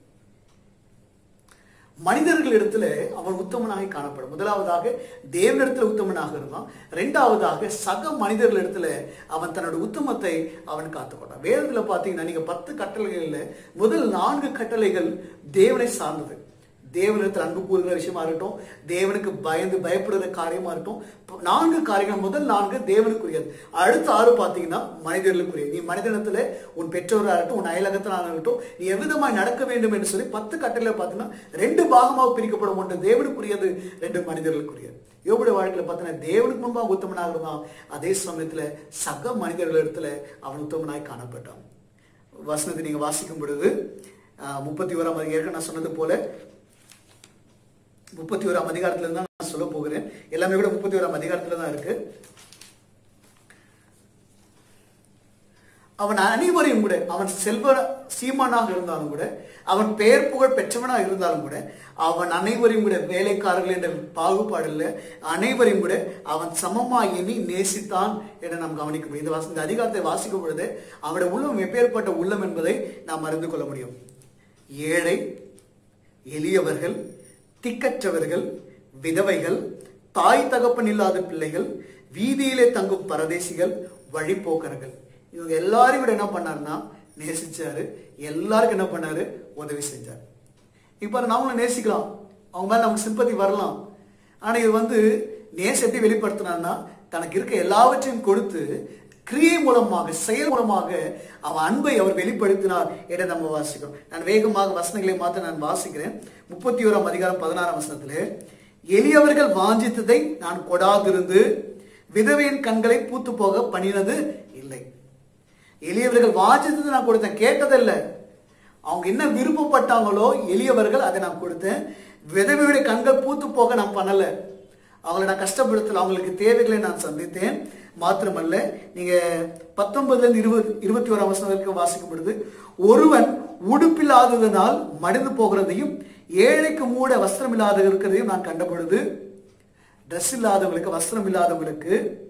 மனிதர்களிடத்துல அவன் உத்தமனாக காணப்படும் முதலாவதாக தேவனிடத்துல உத்தமனாக இருந்தான் ரெண்டாவதாக சக மனிதர்களிடத்துல அவன் தன்னோட உத்தமத்தை அவன் காத்துக்கொண்டான் வேதத்துல பாத்தீங்கன்னா நீங்க பத்து கட்டளைகள்ல முதல் நான்கு கட்டளைகள் தேவனை சார்ந்தது தேவனிடத்தில் அன்பு கூறுகிற விஷயமா இருக்கட்டும் தேவனுக்கு பயந்து பயப்படுகிற காரியமா இருக்கட்டும் இப்ப நான்கு காரியங்கள் முதல் நான்கு தேவனுக்குரியது அடுத்த ஆறு பார்த்தீங்கன்னா மனிதர்களுக்குரியது நீ மனிதனத்துல உன் பெற்றோராக இருக்கட்டும் உன் அயலகத்தினால இருக்கட்டும் நீ எவ்விதமாய் நடக்க வேண்டும் என்று சொல்லி பத்து கட்டளையில பார்த்தீங்கன்னா ரெண்டு பாகமாக பிரிக்கப்படும் ஒன்று தேவனுக்குரியது ரெண்டு மனிதர்களுக்குரியது யோபுடைய வாழ்க்கையில பார்த்தீங்கன்னா தேவனுக்கு முன்பாக உத்தமனாக இருந்தான் அதே சமயத்துல சக மனிதர்களிடத்துல அவன் உத்தமனாய் காணப்பட்டான் வசனத்தை நீங்க வாசிக்கும் பொழுது ஆஹ், முப்பத்தி ஓராம் அதிகாரம் நான் சொன்னது போல முப்பத்தி ஓராம் அதிகாரத்துல தான் நான் சொல்ல போகிறேன் எல்லாமே கூட முப்பத்தி ஓராம் அதிகாரத்துல தான் இருக்கு அவன் அனைவரையும் கூட அவன் செல்வ சீமானாக இருந்தாலும் கூட அவன் பெயர் புகழ் பெற்றவனாக இருந்தாலும் கூட அவன் அனைவரையும் கூட வேலைக்காரர்கள் என்ற பாகுபாடு இல்லை அனைவரையும் கூட அவன் சமமாய் எண்ணி நேசித்தான் என நாம் கவனிக்க முடியும் இந்த வாச- இந்த அதிகாரத்தை வாசிக்கும் பொழுது அவனுடைய உள்ளம் எப்பேற்பட்ட உள்ளம் என்பதை நாம் அறிந்து கொள்ள முடியும் ஏழை எளியவர்கள் திக்கற்றவர்கள் விதவைகள் தாய் தகப்பன் இல்லாத பிள்ளைகள் வீதியிலே தங்கும் பரதேசிகள் வழிபோக்கர்கள் இவங்க எல்லாரையும் கூட என்ன பண்ணாருன்னா நேசிச்சாரு எல்லாருக்கும் என்ன பண்ணாரு உதவி செஞ்சார் இப்ப நாமளும் நேசிக்கலாம் அவங்க மேல நமக்கு சிம்பத்தி வரலாம் ஆனா இது வந்து நேசத்தை வெளிப்படுத்தினான்னா தனக்கு இருக்க எல்லாவற்றையும் கொடுத்து கிரியை மூலமாக செயல் மூலமாக அவன் அன்பை அவர் வெளிப்படுத்தினார் என நம்ம வாசிக்கிறோம் நான் வேகமாக வசனங்களை மாத்த நான் வாசிக்கிறேன் முப்பத்தி ஓராம் அதிகாரம் பதினாறாம் வசனத்திலே எளியவர்கள் வாஞ்சித்ததை நான் கொடாதிருந்து விதவையின் கண்களை பூத்து போக பண்ணினது இல்லை எளியவர்கள் வாஞ்சித்ததை நான் கொடுத்தேன் கேட்டதில்லை அவங்க என்ன விருப்பப்பட்டாங்களோ எளியவர்கள் அதை நான் கொடுத்தேன் விதவையுடைய கண்கள் பூத்து போக நான் பண்ணல அவங்களை நான் கஷ்டப்படுத்தல அவங்களுக்கு தேவைகளை நான் சந்தித்தேன் மாத்திரமல்ல நீங்க பத்தொன்பதுல இருந்து இருபது இருபத்தி ஓராம் வருஷம் வரைக்கும் வாசிக்கும் பொழுது ஒருவன் உடுப்பில்லாததனால் மடிந்து போகிறதையும் ஏழைக்கு மூட வஸ்திரம் இல்லாத இருக்கிறதையும் நான் கண்ட பொழுது ட்ரெஸ் இல்லாதவங்களுக்கு வஸ்திரம் இல்லாதவங்களுக்கு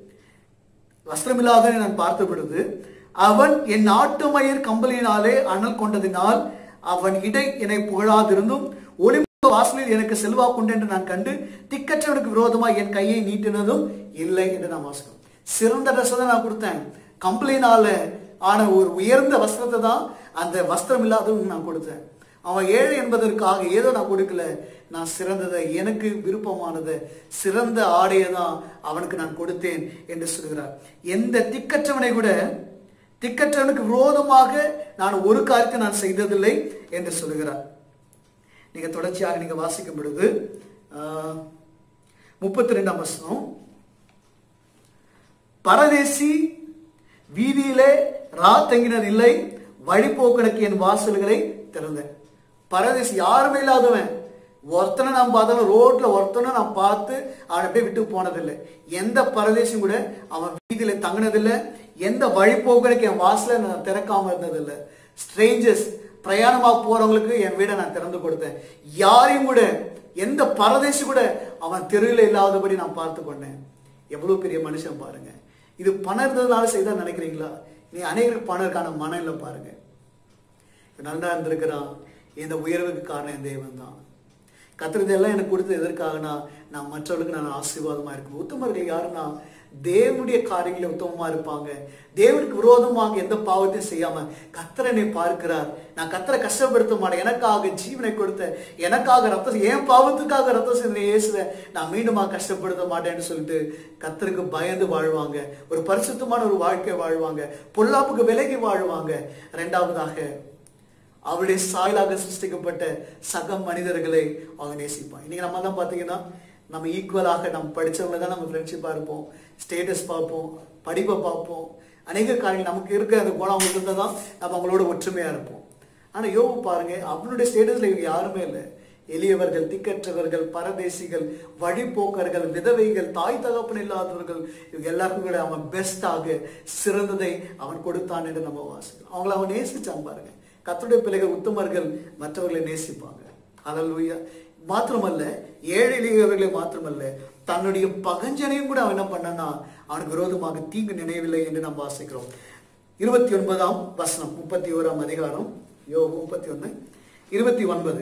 வஸ்திரமில்லாதவனை நான் பார்த்த பொழுது அவன் என் நாட்டு மயிர் கம்பளியினாலே அனல் கொண்டதினால் அவன் இடை என்னை புகழாதிருந்தும் ஒளிமுக வாசலில் எனக்கு செல்வா கொண்டு என்று நான் கண்டு திக்கற்றவனுக்கு விரோதமாக என் கையை நீட்டினதும் இல்லை என்று நான் வாசிக்கிறோம் சிறந்த ட்ரெஸ் தான் நான் கொடுத்தேன் கம்பளினால ஆன ஒரு உயர்ந்த வஸ்திரத்தை தான் அந்த வஸ்திரம் இல்லாதவனுக்கு நான் கொடுத்தேன் அவன் ஏழை என்பதற்காக ஏதோ நான் கொடுக்கல நான் சிறந்ததை எனக்கு விருப்பமானதை சிறந்த ஆடையை தான் அவனுக்கு நான் கொடுத்தேன் என்று சொல்கிறார் எந்த திக்கற்றவனை கூட திக்கற்றவனுக்கு விரோதமாக நான் ஒரு காரியத்தை நான் செய்ததில்லை என்று சொல்கிறார் நீங்க தொடர்ச்சியாக நீங்க வாசிக்கும் பொழுது முப்பத்தி ரெண்டாம் வசனம் பரதேசி வீதியிலே ரா தங்கினர் இல்லை வழிபோக்கனுக்கு என் வாசல்களை திறந்தேன் பரதேசி யாருமே இல்லாதவன் ஒருத்தனை நான் பார்த்தாலும் ரோட்ல ஒருத்தனை நான் பார்த்து அவனை அப்படியே விட்டு போனதில்லை எந்த பரதேசியும் கூட அவன் வீதியில தங்கினதில்லை எந்த வழிபோக்கனுக்கு என் வாசலை நான் திறக்காம இருந்ததில்லை ஸ்ட்ரேஞ்சர்ஸ் பிரயாணமாக போறவங்களுக்கு என் வீடை நான் திறந்து கொடுத்தேன் யாரையும் கூட எந்த பரதேசி கூட அவன் தெருவில் இல்லாதபடி நான் பார்த்து கொண்டேன் எவ்வளவு பெரிய மனுஷன் பாருங்க இது பணம் இருந்ததுனால செய்தா நினைக்கிறீங்களா நீ அநேகருக்கு பணம் இருக்கான மனம் இல்லை பாருங்க இவன் நல்லா இருந்திருக்கிறான் இந்த உயர்வுக்கு காரணம் என் தேவன் தான் கத்துறது எல்லாம் எனக்கு கொடுத்தது எதற்காகனா நான் மற்றவர்களுக்கு நான் ஆசீர்வாதமா இருக்கணும் உத்தமர்கள் யாருன்னா தேவனுடைய காரியங்களில் உத்தமமா இருப்பாங்க தேவனுக்கு விரோதமாக எந்த பாவத்தையும் செய்யாம கத்தரனை பார்க்கிறார் நான் கத்தரை கஷ்டப்படுத்த மாட்டேன் எனக்காக ஜீவனை கொடுத்த எனக்காக ரத்தம் என் பாவத்துக்காக ரத்தம் சிந்தனை இயேசுவை நான் மீண்டுமா கஷ்டப்படுத்த மாட்டேன்னு சொல்லிட்டு கத்தருக்கு பயந்து வாழ்வாங்க ஒரு பரிசுத்தமான ஒரு வாழ்க்கை வாழ்வாங்க பொல்லாப்புக்கு விலகி வாழ்வாங்க ரெண்டாவதாக அவருடைய சாயலாக சிருஷ்டிக்கப்பட்ட சக மனிதர்களை அவங்க நேசிப்பாங்க இன்னைக்கு நம்ம தான் பார்த்தீங்கன்னா நம்ம ஈக்குவலாக நம்ம படிச்சவங்க தான் நம்ம ஃப்ரெண்ட்ஷிப்பாக இருப்போம் ஸ்டேட்டஸ் பார்ப்போம் படிப்பை பார்ப்போம் அநேக காரியங்கள் நமக்கு இருக்க அந்த குணம் இருந்தால் தான் நம்ம அவங்களோட ஒற்றுமையாக இருப்போம் ஆனால் யோபு பாருங்க அவனுடைய ஸ்டேட்டஸில் இவங்க யாருமே இல்லை எளியவர்கள் திக்கற்றவர்கள் பரதேசிகள் வழிபோக்கர்கள் விதவைகள் தாய் தகப்பன் இல்லாதவர்கள் இவங்க எல்லாருக்கும் கூட அவன் பெஸ்டாக சிறந்ததை அவன் கொடுத்தான் என்று நம்ம வாசிக்கிறோம் அவங்கள அவன் நேசிச்சான் பாருங்க கர்த்தருடைய பிள்ளைகள் உத்தமர்கள் மற்றவர்களை நேசிப்பாங்க ஹalleluya மாத்திரமல்ல ஏழை எளியவர்களை மாத்திரமல்ல தன்னுடைய பகஞ்சனையும் கூட அவன் என்ன பண்ணனா அவனுக்கு விரோதமாக தீங்கு நினைவில்லை என்று நாம் வாசிக்கிறோம் இருபத்தி ஒன்பதாம் வசனம் முப்பத்தி ஓராம் அதிகாரம் யோ முப்பத்தி ஒன்று இருபத்தி ஒன்பது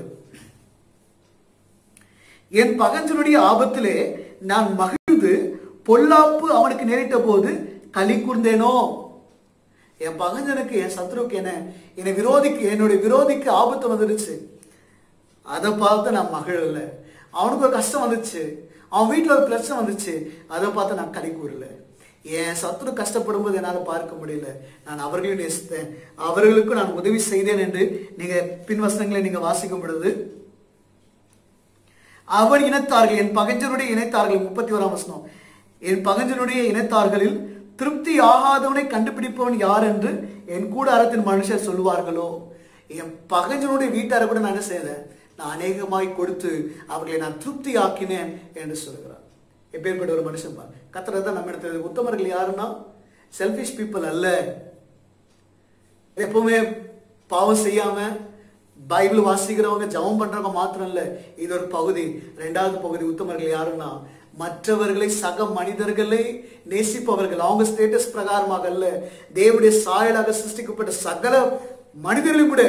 என் பகஞ்சனுடைய ஆபத்திலே நான் மகிழ்ந்து பொல்லாப்பு அவனுக்கு நேரிட்ட போது களி கூர்ந்தேனோ என் பகஞ்சனுக்கு என் சத்ருக்கு என்ன என்னை விரோதிக்கு என்னுடைய விரோதிக்கு ஆபத்து வந்துடுச்சு அதை பார்த்து நான் மகிழல அவனுக்கு ஒரு கஷ்டம் வந்துச்சு அவன் வீட்டில் ஒரு பிரச்சனை வந்துச்சு அதை பார்த்து நான் களி கூறல என் சத்ரு கஷ்டப்படும் போது என்னால் பார்க்க முடியல நான் அவர்களையும் நேசித்தேன் அவர்களுக்கும் நான் உதவி செய்தேன் என்று நீங்க பின்வசனங்களை நீங்க வாசிக்கும் பொழுது அவன் இனத்தார்கள் என் பகைஞ்சனுடைய இனத்தார்கள் முப்பத்தி ஓராம் வசனம் என் பகைஞ்சனுடைய இனத்தார்களில் திருப்தி ஆகாதவனை கண்டுபிடிப்பவன் யார் என்று என் கூடாரத்தின் மனுஷர் சொல்லுவார்களோ என் பகைஞ்சனுடைய வீட்டாரை கூட நான் என்ன செய்தேன் நான் அநேகமாய் கொடுத்து அவர்களை நான் திருப்தி ஆக்கினேன் என்று சொல்கிறார் எப்பேற்பட்ட ஒரு மனுஷன் பார் கத்திர தான் நம்ம இடத்துல உத்தமர்கள் யாருன்னா செல்ஃபிஷ் பீப்புள் அல்ல எப்பவுமே பாவம் செய்யாம பைபிள் வாசிக்கிறவங்க ஜெபம் பண்றவங்க மாத்திரம் இல்ல இது ஒரு பகுதி ரெண்டாவது பகுதி உத்தமர்கள் யாருன்னா மற்றவர்களை சக மனிதர்களை நேசிப்பவர்கள் அவங்க ஸ்டேட்டஸ் பிரகாரமாக அல்ல தேவனுடைய சாயலாக சிருஷ்டிக்கப்பட்ட சகல மனிதர்களும் கூட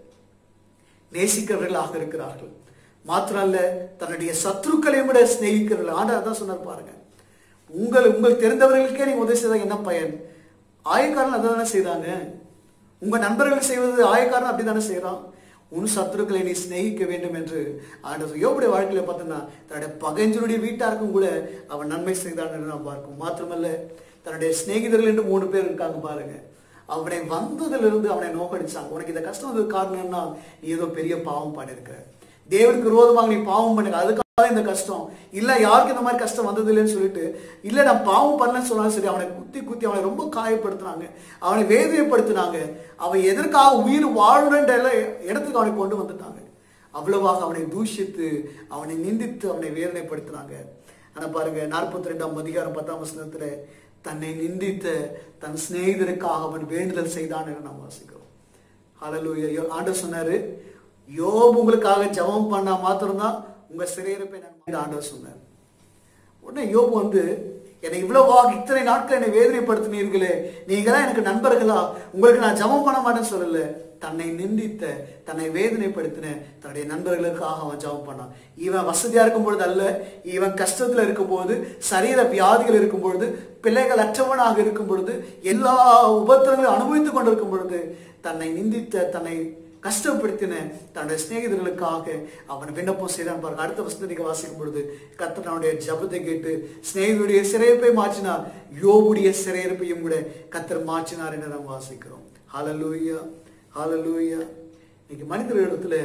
நேசிக்கிறவர்களாக இருக்கிறார்கள் மாத்திரம் அல்ல தன்னுடைய சத்ருக்களையும் விட சிநேகிக்கிறவர்கள் ஆண்டவர் தான் சொன்னார் பாருங்க உங்கள் உங்கள் தெரிந்தவர்களுக்கே நீங்க உதவி செய்தால் என்ன பயன் ஆயக்காரன் அதை தானே செய்தாங்க உங்க நண்பர்கள் செய்வது ஆயக்காரன் அப்படி தானே செய்யறான் உன் சத்துருக்களை நீ சிநேகிக்க வேண்டும் என்று ஆண்டவர் யோபுடைய வாழ்க்கையில பார்த்தோம்னா தன்னுடைய பகைஞ்சனுடைய வீட்டாருக்கும் கூட அவன் நன்மை செய்தான் என்று நாம் பார்க்கும் மாத்திரமல்ல தன்னுடைய சிநேகிதர்கள் என்று மூணு பேர் இருக்காங்க பாருங்க அவனை வந்ததிலிருந்து அவனை நோக்கடிச்சாங்க உனக்கு இந்த கஷ்டம் வந்தது காரணம்னா நீ ஏதோ பெரிய பாவம் பண்ணிருக்கிற தேவனுக்கு விரோதமாக நீ பாவம் பண்ணுங்க அதுக்காக தான் இந்த கஷ்டம் இல்ல யாருக்கு இந்த மாதிரி கஷ்டம் வந்தது இல்லைன்னு சொல்லிட்டு இல்ல நான் பாவம் பண்ணலன்னு சொன்னாலும் சரி அவனை குத்தி குத்தி அவனை ரொம்ப காயப்படுத்தினாங்க அவனை வேதனைப்படுத்தினாங்க அவன் எதற்காக உயிர் வாழணுன்ற எல்லாம் இடத்துக்கு அவனை கொண்டு வந்துட்டாங்க அவ்வளவாக அவனை தூஷித்து அவனை நிந்தித்து அவனை வேதனைப்படுத்தினாங்க ஆனா பாருங்க நாற்பத்தி ரெண்டாம் அதிகாரம் பத்தாம் வசனத்துல தன்னை நிந்தித்த தன் சிநேகிதருக்காக அவன் வேண்டுதல் செய்தான் என்று நாம் வாசிக்கிறோம் ஹalleluya ஆண்டவர் சொன்னாரு யோபு உங்களுக்காக ஜெபம் பண்ணா மாத்திரம்தான் உங்க சிறையிருப்பை நான் ஆண்டவர் சொன்னார் உடனே யோபு வந்து என்னை இவ்வளவாக இத்தனை நாட்கள் என்னை வேதனைப்படுத்தினீர்களே நீங்க தான் எனக்கு நண்பர்களா உங்களுக்கு நான் ஜெபம் பண்ண மாட்டேன்னு சொல்லல தன்னை நிந்தித்த தன்னை வேதனைப்படுத்தின தன்னுடைய நண்பர்களுக்காக அவன் ஜெபம் பண்ணான் இவன் வசதியா இருக்கும் பொழுது அல்ல இவன் கஷ்டத்துல இருக்கும் பொழுது சரீர வியாதிகள் இருக்கும் பொழுது பிள்ளைகள் அற்றவனாக இருக்கும் பொழுது எல்லா உபத்திரங்களும் அனுபவித்துக் கொண்டிருக்கும் பொழுது தன்னை நிந்தித்த தன்னை கஷ்டப்படுத்தின தன்னுடைய சிநேகிதர்களுக்காக அவன் விண்ணப்பம் செய்தான் பாருங்க அடுத்த வசனத்துக்கு வாசிக்கும் பொழுது கர்த்தர் அவனுடைய ஜபத்தை கேட்டு சிநேகிதருடைய சிறையிருப்பை மாற்றினார் யோபுடைய சிறையிருப்பையும் கூட கத்தர் மாற்றினார் என்று நாம் வாசிக்கிறோம் ஹalleluya ஹalleluya இன்னைக்கு மனிதர்களிடத்துல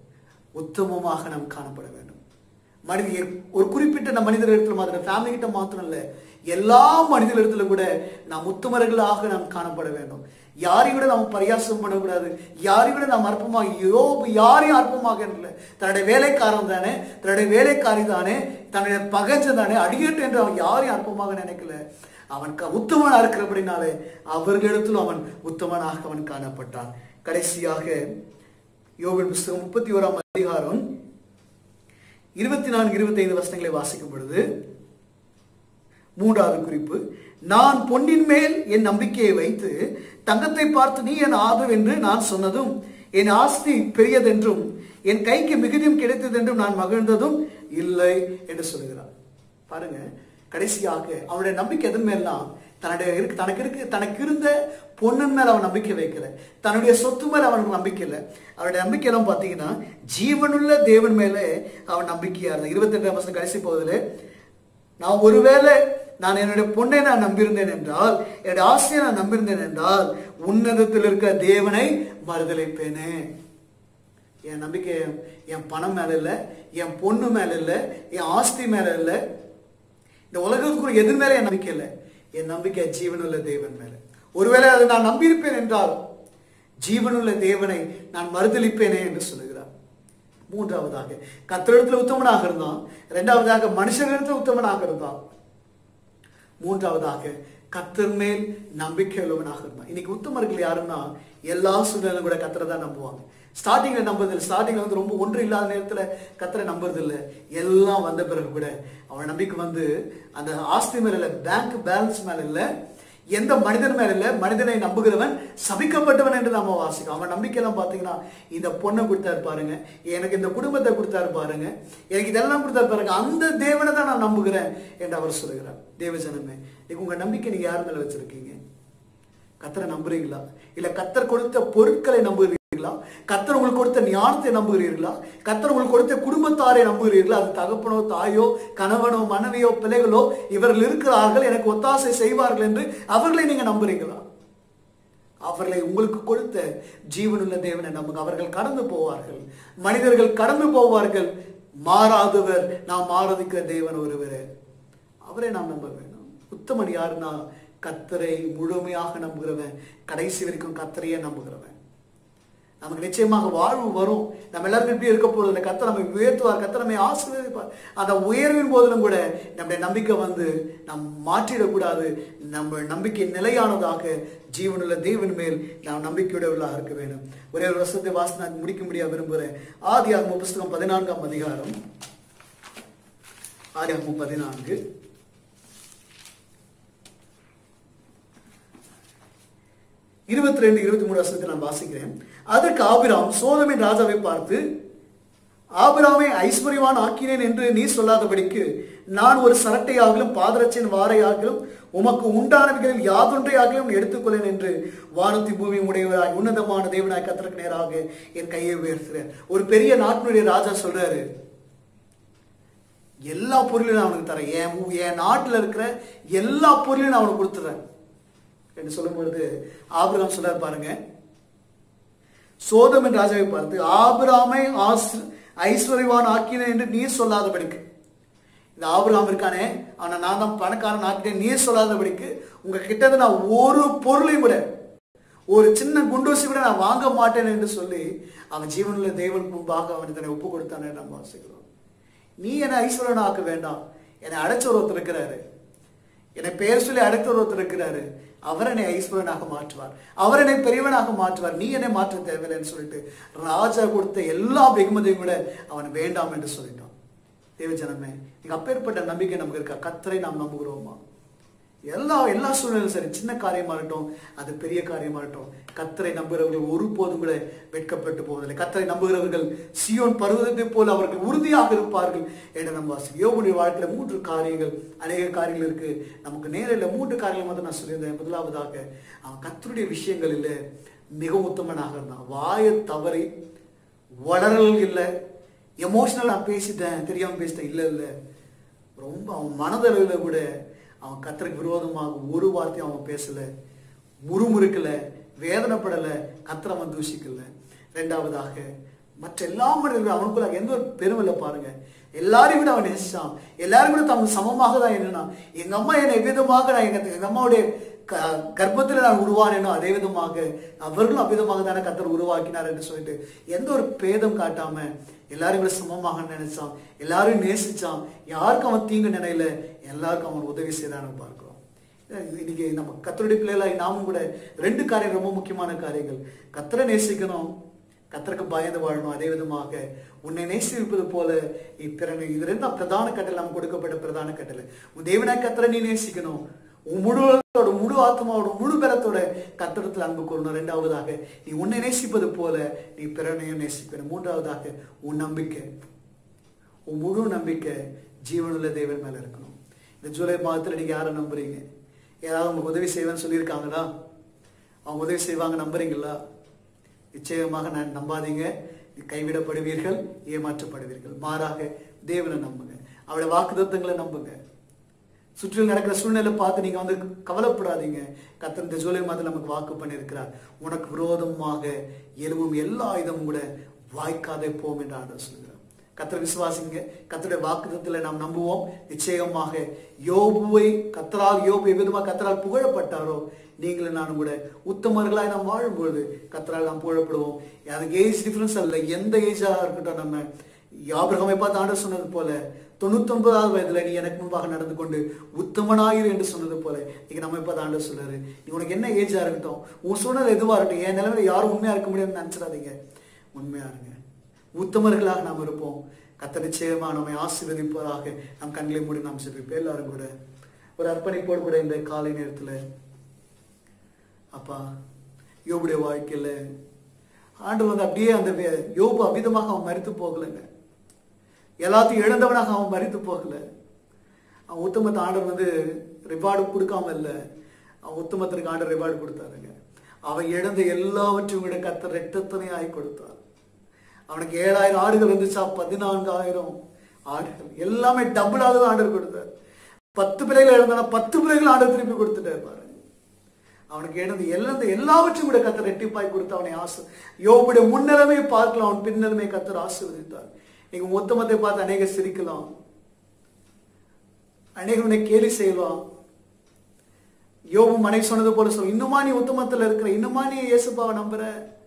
உத்தமமாக நாம் காணப்பட வேண்டும் மனித ஒரு குறிப்பிட்ட நம்ம மனிதர்களிடத்துல மாத்திரம் ஃபேமிலி கிட்ட மாத்திரம் இல்ல எல்லா மனிதர்களிடத்துல கூட நாம் உத்தமர்களாக நாம் காணப்பட வேண்டும் யாரையும் விட நாம் பரியாசம் பண்ணக்கூடாது யாரையும் விட நாம் அற்பமாக யோபு யாரையும் அற்பமாக இல்லை தன்னுடைய வேலைக்காரன் தானே தன்னுடைய வேலைக்காரி தானே தன்னுடைய பகஞ்ச தானே அடியட்டு என்று அவன் யாரையும் அற்பமாக நினைக்கல அவன் க- உத்தமனா இருக்கிறபடினாலே அவர்களிடத்திலும் அவன் உத்தமனாக அவன் காணப்பட்டான் கடைசியாக யோபின் புஸ்தகம் முப்பத்தி ஓராம் அதிகாரம் இருபத்தி நான்கு இருபத்தி ஐந்து வசனங்களை வாசிக்கும் பொழுது மூன்றாவது குறிப்பு நான் பொன்னின் மேல் என் நம்பிக்கையை வைத்து தங்கத்தை பார்த்து நீ என் ஆதரவு என்று நான் சொன்னதும் என் ஆஸ்தி பெரியதென்றும் என் கைக்கு மிகுதியும் கிடைத்ததென்றும் நான் மகிழ்ந்ததும் இல்லை என்று சொல்கிறார் பாருங்க கடைசியாக அவனுடைய நம்பிக்கை எதன் மேலாம் தன்னுடைய இருக்கு தனக்கு இருக்கு தனக்கு இருந்த பொண்ணின் மேல அவன் நம்பிக்கை வைக்கல தன்னுடைய சொத்து மேல அவனுக்கு நம்பிக்கை இல்லை அவனுடைய நம்பிக்கை எல்லாம் பார்த்தீங்கன்னா ஜீவனுள்ள தேவன் மேலே அவன் நம்பிக்கையா இருந்தான் இருபத்தி ரெண்டாம் வருஷம் கடைசி போகுதுல நான் ஒருவேளை நான் என்னுடைய பொண்ணை நான் நம்பியிருந்தேன் என்றால் என்னுடைய ஆசையை நான் நம்பியிருந்தேன் என்றால் உன்னதத்தில் இருக்கிற தேவனை மறுதளிப்பேனே என் நம்பிக்கை என் பணம் மேல இல்லை என் பொண்ணு மேல இல்லை என் ஆஸ்தி மேல இல்லை இந்த உலகத்துக்குள்ள எது மேல என் நம்பிக்கை இல்லை என் நம்பிக்கை ஜீவனுள்ள தேவன் மேல ஒருவேளை அதை நான் நம்பியிருப்பேன் என்றால் ஜீவனுள்ள தேவனை நான் மறுதளிப்பேனே என்று சொல்லுகிறார் மூன்றாவதாக கத்தரிடத்தில் உத்தமனாக இருந்தான் இரண்டாவதாக மனுஷனிடத்தில் உத்தமனாக இருந்தான் மூன்றாவதாக கத்தர் மேல் நம்பிக்கை உள்ளவனாக இருந்தான் இன்னைக்கு உத்தமர்கள் யாருன்னா எல்லா சூழ்நிலையும் கூட கத்தரை தான் நம்புவாங்க ஸ்டார்டிங்ல நம்புறது ஸ்டார்டிங்ல வந்து ரொம்ப ஒன்று இல்லாத நேரத்துல கத்தரை நம்புறது இல்லை எல்லாம் வந்த பிறகு கூட அவன் நம்பிக்கை வந்து அந்த ஆஸ்தி மேல இல்லை பேங்க் பேலன்ஸ் மேல இல்லை எந்த மனிதன் மேல இல்ல மனிதனை நம்புகிறவன் சபிக்கப்பட்டவன் என்று நாம வாசிக்கிறோம் அவன் நம்பிக்கையெல்லாம் பாத்தீங்கன்னா இந்த பொண்ணை கொடுத்தாரு பாருங்க எனக்கு இந்த குடும்பத்தை கொடுத்தாரு பாருங்க எனக்கு இதெல்லாம் கொடுத்தாரு பாருங்க அந்த தேவனை தான் நான் நம்புகிறேன் என்று அவர் சொல்லுகிறார் தேவஜனமே நீங்க உங்க நம்பிக்கை நீங்க யார் மேல வச்சிருக்கீங்க கத்தரை நம்புறீங்களா இல்ல கத்தர் கொடுத்த பொருட்களை நம்புகிறீர்களா கத்தர் உங்களுக்கு கொடுத்த ஞானத்தை நம்புகிறீர்களா கத்தர் உங்களுக்கு கொடுத்த குடும்பத்தாரை நம்புகிறீர்களா அது தகப்பனோ தாயோ கணவனோ மனைவியோ பிள்ளைகளோ இவர்கள் இருக்கிறார்கள் எனக்கு ஒத்தாசை செய்வார்கள் என்று அவர்களை நீங்க நம்புறீங்களா அவர்களை உங்களுக்கு கொடுத்த ஜீவனுள்ள தேவனை நம்புங்க அவர்கள் கடந்து போவார்கள் மனிதர்கள் கடந்து போவார்கள் மாறாதவர் நாம் ஆராதிக்கிற தேவன் ஒருவரே அவரை நாம் நம்ப வேணும் உத்தமன் யாருன்னா கத்தரை முழுமையாக நம்புகிறவன் கடைசி வரைக்கும் கத்தரையே நம்புகிறவன் நமக்கு நிச்சயமாக வாழ்வு வரும் நம்ம எல்லாருக்கும் இப்படி இருக்க போறது இல்லை கத்தர் நம்மை உயர்த்துவார் கத்தர் நம்மை ஆசீர்வதிப்பார் அந்த உயர்வின் போதிலும் கூட நம்முடைய நம்பிக்கை வந்து நாம் மாற்றிடக்கூடாது நம்ம நம்பிக்கை நிலையானதாக ஜீவனுள்ள தேவன் மேல் நாம் நம்பிக்கையுடையவர்களாக இருக்க வேண்டும் ஒரே ஒரு வருஷத்தை வாசனை முடிக்க முடியாது விரும்புகிறேன் ஆதி ஆகம புஸ்தகம் பதினான்காம் அதிகாரம் ஆதி ஆகமம் பதினான்கு இருபத்தி ரெண்டு இருபத்தி மூணு வருஷத்தை நான் வாசிக்கிறேன் அதற்கு ஆபிராம் சோதமின் ராஜாவை பார்த்து ஆபிராமை ஐஸ்வர்யவான் ஆக்கினேன் என்று நீ சொல்லாதபடிக்கு நான் ஒரு சரட்டையாகிலும் பாதரட்சியின் வாரையாகிலும் உமக்கு உண்டானவைகளில் யாதொன்றையாகிலும் எடுத்துக்கொள்ளேன் என்று வானத்தி பூமி உடையவராய் உன்னதமான தேவனாய் கத்தருக்கு நேராக என் கையை உயர்த்துறேன் ஒரு பெரிய நாட்டினுடைய ராஜா சொல்றாரு எல்லா பொருளையும் நான் அவனுக்கு தரேன் என் ஊ- என் நாட்டில் இருக்கிற எல்லா பொருளையும் நான் அவனுக்கு கொடுத்துறேன் என்று சொல்லும் பொழுது ஆபிரகாம் சொல்றார் பாருங்க சோதமன் ராஜாவை பார்த்து ஆபிராமை ஆஸ்- ஐஸ்வர்யவான் ஆக்கினேன் என்று நீர் சொல்லாதபடிக்கு இந்த ஆபிரகாம் இருக்கானே அவனை நான் தான் பணக்காரன் ஆக்கிட்டேன் நீர் சொல்லாதபடிக்கு உங்க கிட்ட இருந்து நான் ஒரு பொருளையும் கூட ஒரு சின்ன குண்டூசி கூட நான் வாங்க மாட்டேன் என்று சொல்லி அவன் ஜீவனுள்ள தேவனுக்கு முன்பாக அவன் தன்னை ஒப்பு கொடுத்தானே நம்ம வாசிக்கிறோம் நீ என்னை ஐஸ்வர்யன் ஆக்க வேண்டாம் என்னை அடைச்ச ஒருத்தர் இருக்கிறாரு என்னை பெயர் சொல்லி அடைத்த ஒருத்தர் இருக்கிறாரு அவர் என்னை ஐஸ்வரனாக மாற்றுவார் அவர் என்னை பெரியவனாக மாற்றுவார் நீ என்னை மாற்ற தேவையில்லைன்னு சொல்லிட்டு ராஜா கொடுத்த எல்லா வெகுமதியும் கூட அவன் வேண்டாம் என்று சொல்லிட்டான் தேவஜனமே நீங்க அப்பேற்பட்ட நம்பிக்கை நமக்கு இருக்கா கத்தரை நாம் நம்புகிறோமா எல்லா எல்லா சூழ்நிலையும் சரி சின்ன காரியமா இருக்கட்டும் அது பெரிய காரியமா இருக்கட்டும் கத்தரை நம்புகிறவர்கள் ஒருபோதும் கூட வெட்கப்பட்டு போவதில்லை கத்தரை நம்புகிறவர்கள் சியோன் பருவத்தை போல அவர்கள் உறுதியாக இருப்பார்கள் என்று நம்ம வாசி யோகுடைய வாழ்க்கையில மூன்று காரியங்கள் அநேக காரியங்கள் இருக்கு நமக்கு நேரில் மூன்று காரியங்கள் மட்டும் நான் சொல்லியிருந்தேன் முதலாவதாக அவன் கத்தருடைய விஷயங்களில் மிக உத்தமனாக இருந்தான் வாயை தவறி வளரல் இல்லை எமோஷனல் நான் பேசிட்டேன் தெரியாம பேசிட்டேன் இல்லை இல்லை ரொம்ப அவன் மனதளவில் கூட அவன் கத்தருக்கு விரோதமாக ஒரு வார்த்தையும் அவன் பேசல முறுமுறுக்கல வேதனைப்படல கத்தரை அவன் தூஷிக்கல ரெண்டாவதாக மற்ற எல்லா மனிதர்களும் அவனுக்குள்ள எந்த ஒரு பெருமை இல்லை பாருங்க எல்லாரையும் விட அவன் நேசிச்சான் எல்லாரும் கூட தமக்கு சமமாக தான் என்னன்னா எங்க அம்மா என்னை விதமாக நான் எங்க எங்க அம்மாவுடைய க- கர்ப்பத்தில் நான் உருவானேனோ அதே விதமாக அவர்களும் அவ்விதமாக தானே கத்தர் உருவாக்கினார் என்று சொல்லிட்டு எந்த ஒரு பேதம் காட்டாம எல்லாரும் கூட சமமாக நினைச்சான் எல்லாரையும் நேசிச்சான் யாருக்கும் அவன் தீங்கு நினைல எல்லாருக்கும் அவன் உதவி செய்தான்னு பார்க்கிறோம் இன்னைக்கு நம்ம கத்தருடைய பிள்ளைகளாய் நாமும் கூட ரெண்டு காரியம் ரொம்ப முக்கியமான காரியங்கள் கத்தரை நேசிக்கணும் கத்தருக்கு பயந்து வாழணும் அதே விதமாக உன்னை நேசிப்பது போல இப்பிறனை இது ரெண்டு தான் பிரதான கட்டளை நமக்கு கொடுக்கப்பட்ட பிரதான கட்டளை உன் தேவனாய் கத்தரை நீ நேசிக்கணும் உன் முழு உள்ளத்தோட, முழு ஆத்மாவோட முழு பலத்தோட கத்தடத்தில் அன்பு கூறணும் ரெண்டாவதாக நீ உன்னை நேசிப்பது போல நீ பிறனையும் நேசிக்கணும் மூன்றாவதாக உன் நம்பிக்கை உன் முழு நம்பிக்கை ஜீவனுள்ள தேவன் மேல இருக்கணும் இந்த ஜூலை மாதத்தில் நீங்க யாரை நம்புறீங்க யாராவது உங்களுக்கு உதவி செய்வேன்னு சொல்லியிருக்காங்களா அவங்க உதவி செய்வாங்க நம்புறீங்களா நிச்சயமாக நான் நம்பாதீங்க கைவிடப்படுவீர்கள் ஏமாற்றப்படுவீர்கள் மாறாக தேவனை நம்புங்க அவருடைய வாக்குத்தத்தங்களை நம்புங்க சுற்றிலும் நடக்கிற சூழ்நிலை பார்த்து நீங்க வந்து கவலைப்படாதீங்க கத்தர் இந்த ஜூலை மாதம் நமக்கு வாக்கு பண்ணியிருக்கிறார் உனக்கு விரோதமாக எழுவும் எல்லா ஆயுதமும் கூட வாய்க்காதே போம் என்று ஆண்டவர் சொல்கிறார் கத்தரை விசுவாசிங்க கத்தருடைய வாக்குத்தத்தில் நாம் நம்புவோம் நிச்சயமாக யோபுவை கத்தரால் யோபு எவ்விதமாக கத்தரால் புகழப்பட்டாரோ நீங்களும் நானும் கூட உத்தமர்களாய் நாம் வாழும்பொழுது கத்தரால் நாம் புகழப்படுவோம் அதுக்கு ஏஜ் டிஃபரன்ஸ் அல்ல எந்த ஏஜாக இருக்கட்டும் நம்ம யாபிரகமை பார்த்து ஆண்டவர் சொன்னது போல தொண்ணூத்தொன்பதாவது வயதுல நீ எனக்கு முன்பாக நடந்து கொண்டு உத்தமனாயிரு என்று சொன்னது போல நீங்க நம்ம இப்ப ஆண்டவர் சொல்றாரு நீ உனக்கு என்ன ஏஜா இருக்கட்டும் உன் சூழ்நிலை எதுவா இருக்கட்டும் என் நிலைமையில யாரும் உண்மையா இருக்க முடியும்னு நினைச்சிடாதீங்க உண்மையா இருங்க உத்தமர்களாக நாம் இருப்போம் கத்த நிச்சயமா நம்மை ஆசீர்வதிப்பதாக நம் கண்களை மூடி நாம் செபிப்போம் எல்லாரும் கூட ஒரு அர்ப்பணிப்போடு கூட இந்த காலை நேரத்துல அப்பா யோபுடைய வாழ்க்கையில ஆண்டவர் வந்து அப்படியே அந்த வே- யோபு அமிதமாக அவன் மறித்து போகலைங்க எல்லாத்தையும் இழந்தவனாக அவன் மறித்து போகல அவன் உத்தமத்தை ஆண்டவர் வந்து ரிவார்டு கொடுக்காம இல்லை அவன் உத்தமத்திற்கு ஆண்டவர் ரிவார்டு கொடுத்தாருங்க அவன் இழந்த எல்லாவற்றையும் விட கத்த ரெட்டத்தனையாய் கொடுத்தார் அவனுக்கு ஏழாயிரம் ஆடுகள் இருந்துச்சா பதினான்காயிரம் ஆடுகள் எல்லாமே டபுளாக தான் ஆண்டவர் கொடுத்தார் பத்து பிள்ளைகள் இழந்தானா பத்து பிள்ளைகள் ஆண்டவர் திருப்பி கொடுத்துட்டார் பாருங்க அவனுக்கு இழந்து இழந்த எல்லாவற்றையும் கூட கத்தர் ரெட்டிப்பாய் கொடுத்து அவனை ஆசை யோபுடைய முன்னிலைமையை பார்க்கலாம் அவன் பின்னிலைமை கத்தர் ஆசீர்வதித்தார் நீங்க உத்தமத்தை பார்த்து அநேக சிரிக்கலாம் அநேகம் உன்னை கேலி செய்யலாம் யோபு மனை சொன்னது போல சொல் இன்னுமா நீ உத்தமத்துல இருக்கிற இன்னுமா நீ இயேசுப்பாவை நம்புற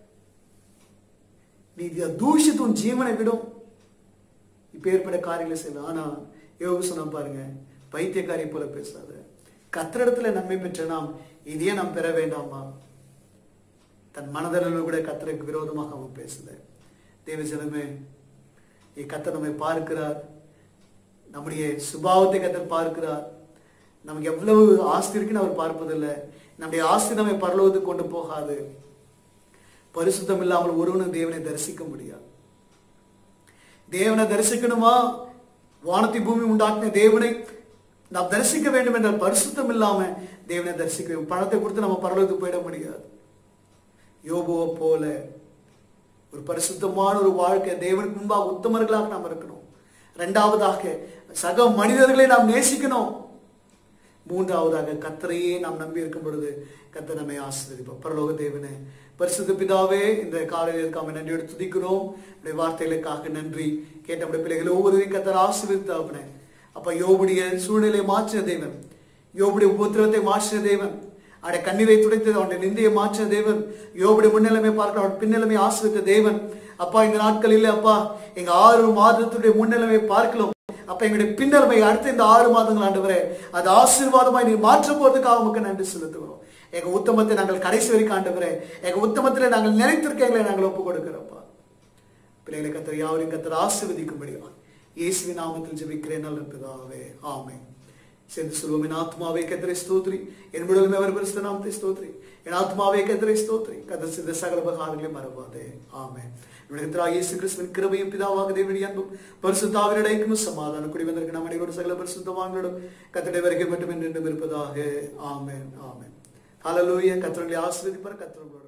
நீ இதை தூஷித்து உன் ஜீவனை விடும் இப்ப ஏற்பட்ட காரியங்களை செய்யலாம் ஆனா யோபு சொன்ன பாருங்க பைத்தியக்காரி போல பேசாத கத்திரிடத்துல நன்மை பெற்ற நாம் இதையே நாம் பெற வேண்டாமா தன் மனதளவில் கூட கத்தருக்கு விரோதமாக அவன் பேசல தேவஜனமே கத்தர் நம்மை பார்க்கிறார் நம்முடைய சுபாவத்தை கத்தர் பார்க்கிறார் நமக்கு எவ்வளவு ஆஸ்தி இருக்குன்னு அவர் பார்ப்பதில்லை நம்முடைய ஆஸ்தி நம்மை பரலோகத்துக்கு கொண்டு போகாது பரிசுத்தம் இல்லாமல் ஒருவனும் தேவனை தரிசிக்க முடியாது தேவனை தரிசிக்கணுமா வானத்தை பூமி உண்டாக்கின தேவனை நாம் தரிசிக்க வேண்டும் என்றால் பரிசுத்தம் இல்லாம தேவனை தரிசிக்க வேண்டும். பணத்தை கொடுத்து நம்ம பரலோகத்துக்கு போயிட முடியாது யோபுவை போல ஒரு பரிசுத்தமான ஒரு வாழ்க்கை தேவனுக்கு முன்பாக உத்தமர்களாக நாம் இருக்கணும் இரண்டாவதாக சக மனிதர்களை நாம் நேசிக்கணும் மூன்றாவதாக கத்தரையே நாம் நம்பி இருக்கும் பொழுது கத்தர் நம்மை ஆசீர்வதிப்பார் பரலோக தேவனே பரிசுத்த பிதாவே இந்த காலையில் இருக்காம நன்றியோடு துதிக்கிறோம் உடைய வார்த்தைகளுக்காக நன்றி கேட்ட நம்முடைய பிள்ளைகள் ஒவ்வொருவரையும் கத்தர் ஆசீர்வதித்தாப்பனே அப்ப யோபுடைய சூழ்நிலையை மாற்றின தேவன் யோபுடைய உபத்திரவத்தை மாற்றின தேவன் அவருடைய கண்ணீரை துடைத்தது அவனுடைய நிந்தையை மாற்றின தேவன் யோபுடைய முன்னிலைமை பார்க்க அவன் பின்னிலைமை ஆசிரித்த தேவன் அப்பா இந்த நாட்களில் அப்பா எங்க ஆறு மாதத்துடைய முன்னிலைமை பார்க்கலாம் அப்ப எங்களுடைய பின்னர்மை அடுத்த இந்த ஆறு மாதங்கள் ஆண்டவரே அது ஆசீர்வாதமாய் நீ மாற்ற போறதுக்காக உமக்கு நன்றி செலுத்துகிறோம் எங்க உத்தமத்தை நாங்கள் கடைசி வரைக்கும் ஆண்டவரே எங்க உத்தமத்திலே நாங்கள் நினைத்திருக்க எங்களை நாங்கள் ஒப்பு கொடுக்கிறோம்ப்பா பிள்ளைகளை கத்தர் யாவரையும் கத்தர் ஆசீர்வதிக்கும்படியா இயேசுவின் நாமத்தில் ஜெபிக்கிறேன் நல்ல பிதாவே ஆமென் சேர்ந்து சொல்லுவோம் என் ஆத்மாவே கத்தரை ஸ்தோத்ரி என் விடலுமே அவர் பரிசுத்த நாமத்தை ஸ்தோத்ரி என் ஆத்மாவே கத்தரை ஸ்தோத்ரி கத்தர் சித்த சகல பகாரங்களை மறவாதே ஆமென் நம்முடைய இயேசு கிறிஸ்துவின் கிருபையும் பிதாவாக தேவனுடைய அன்பும் பரிசுத்தாவின் இடைக்கும் சமாதானம் குடி வந்திருக்க நம்ம அனைவரோடு சகல பரிசுத்தவான்களோடும் கத்தடை வரைக்கும் மட்டும் என்று இருப்பதாக ஆமென் ஆமென் ஹalleluya கத்தர்களை ஆசீர்வதிப்பார் கத்தர்களோட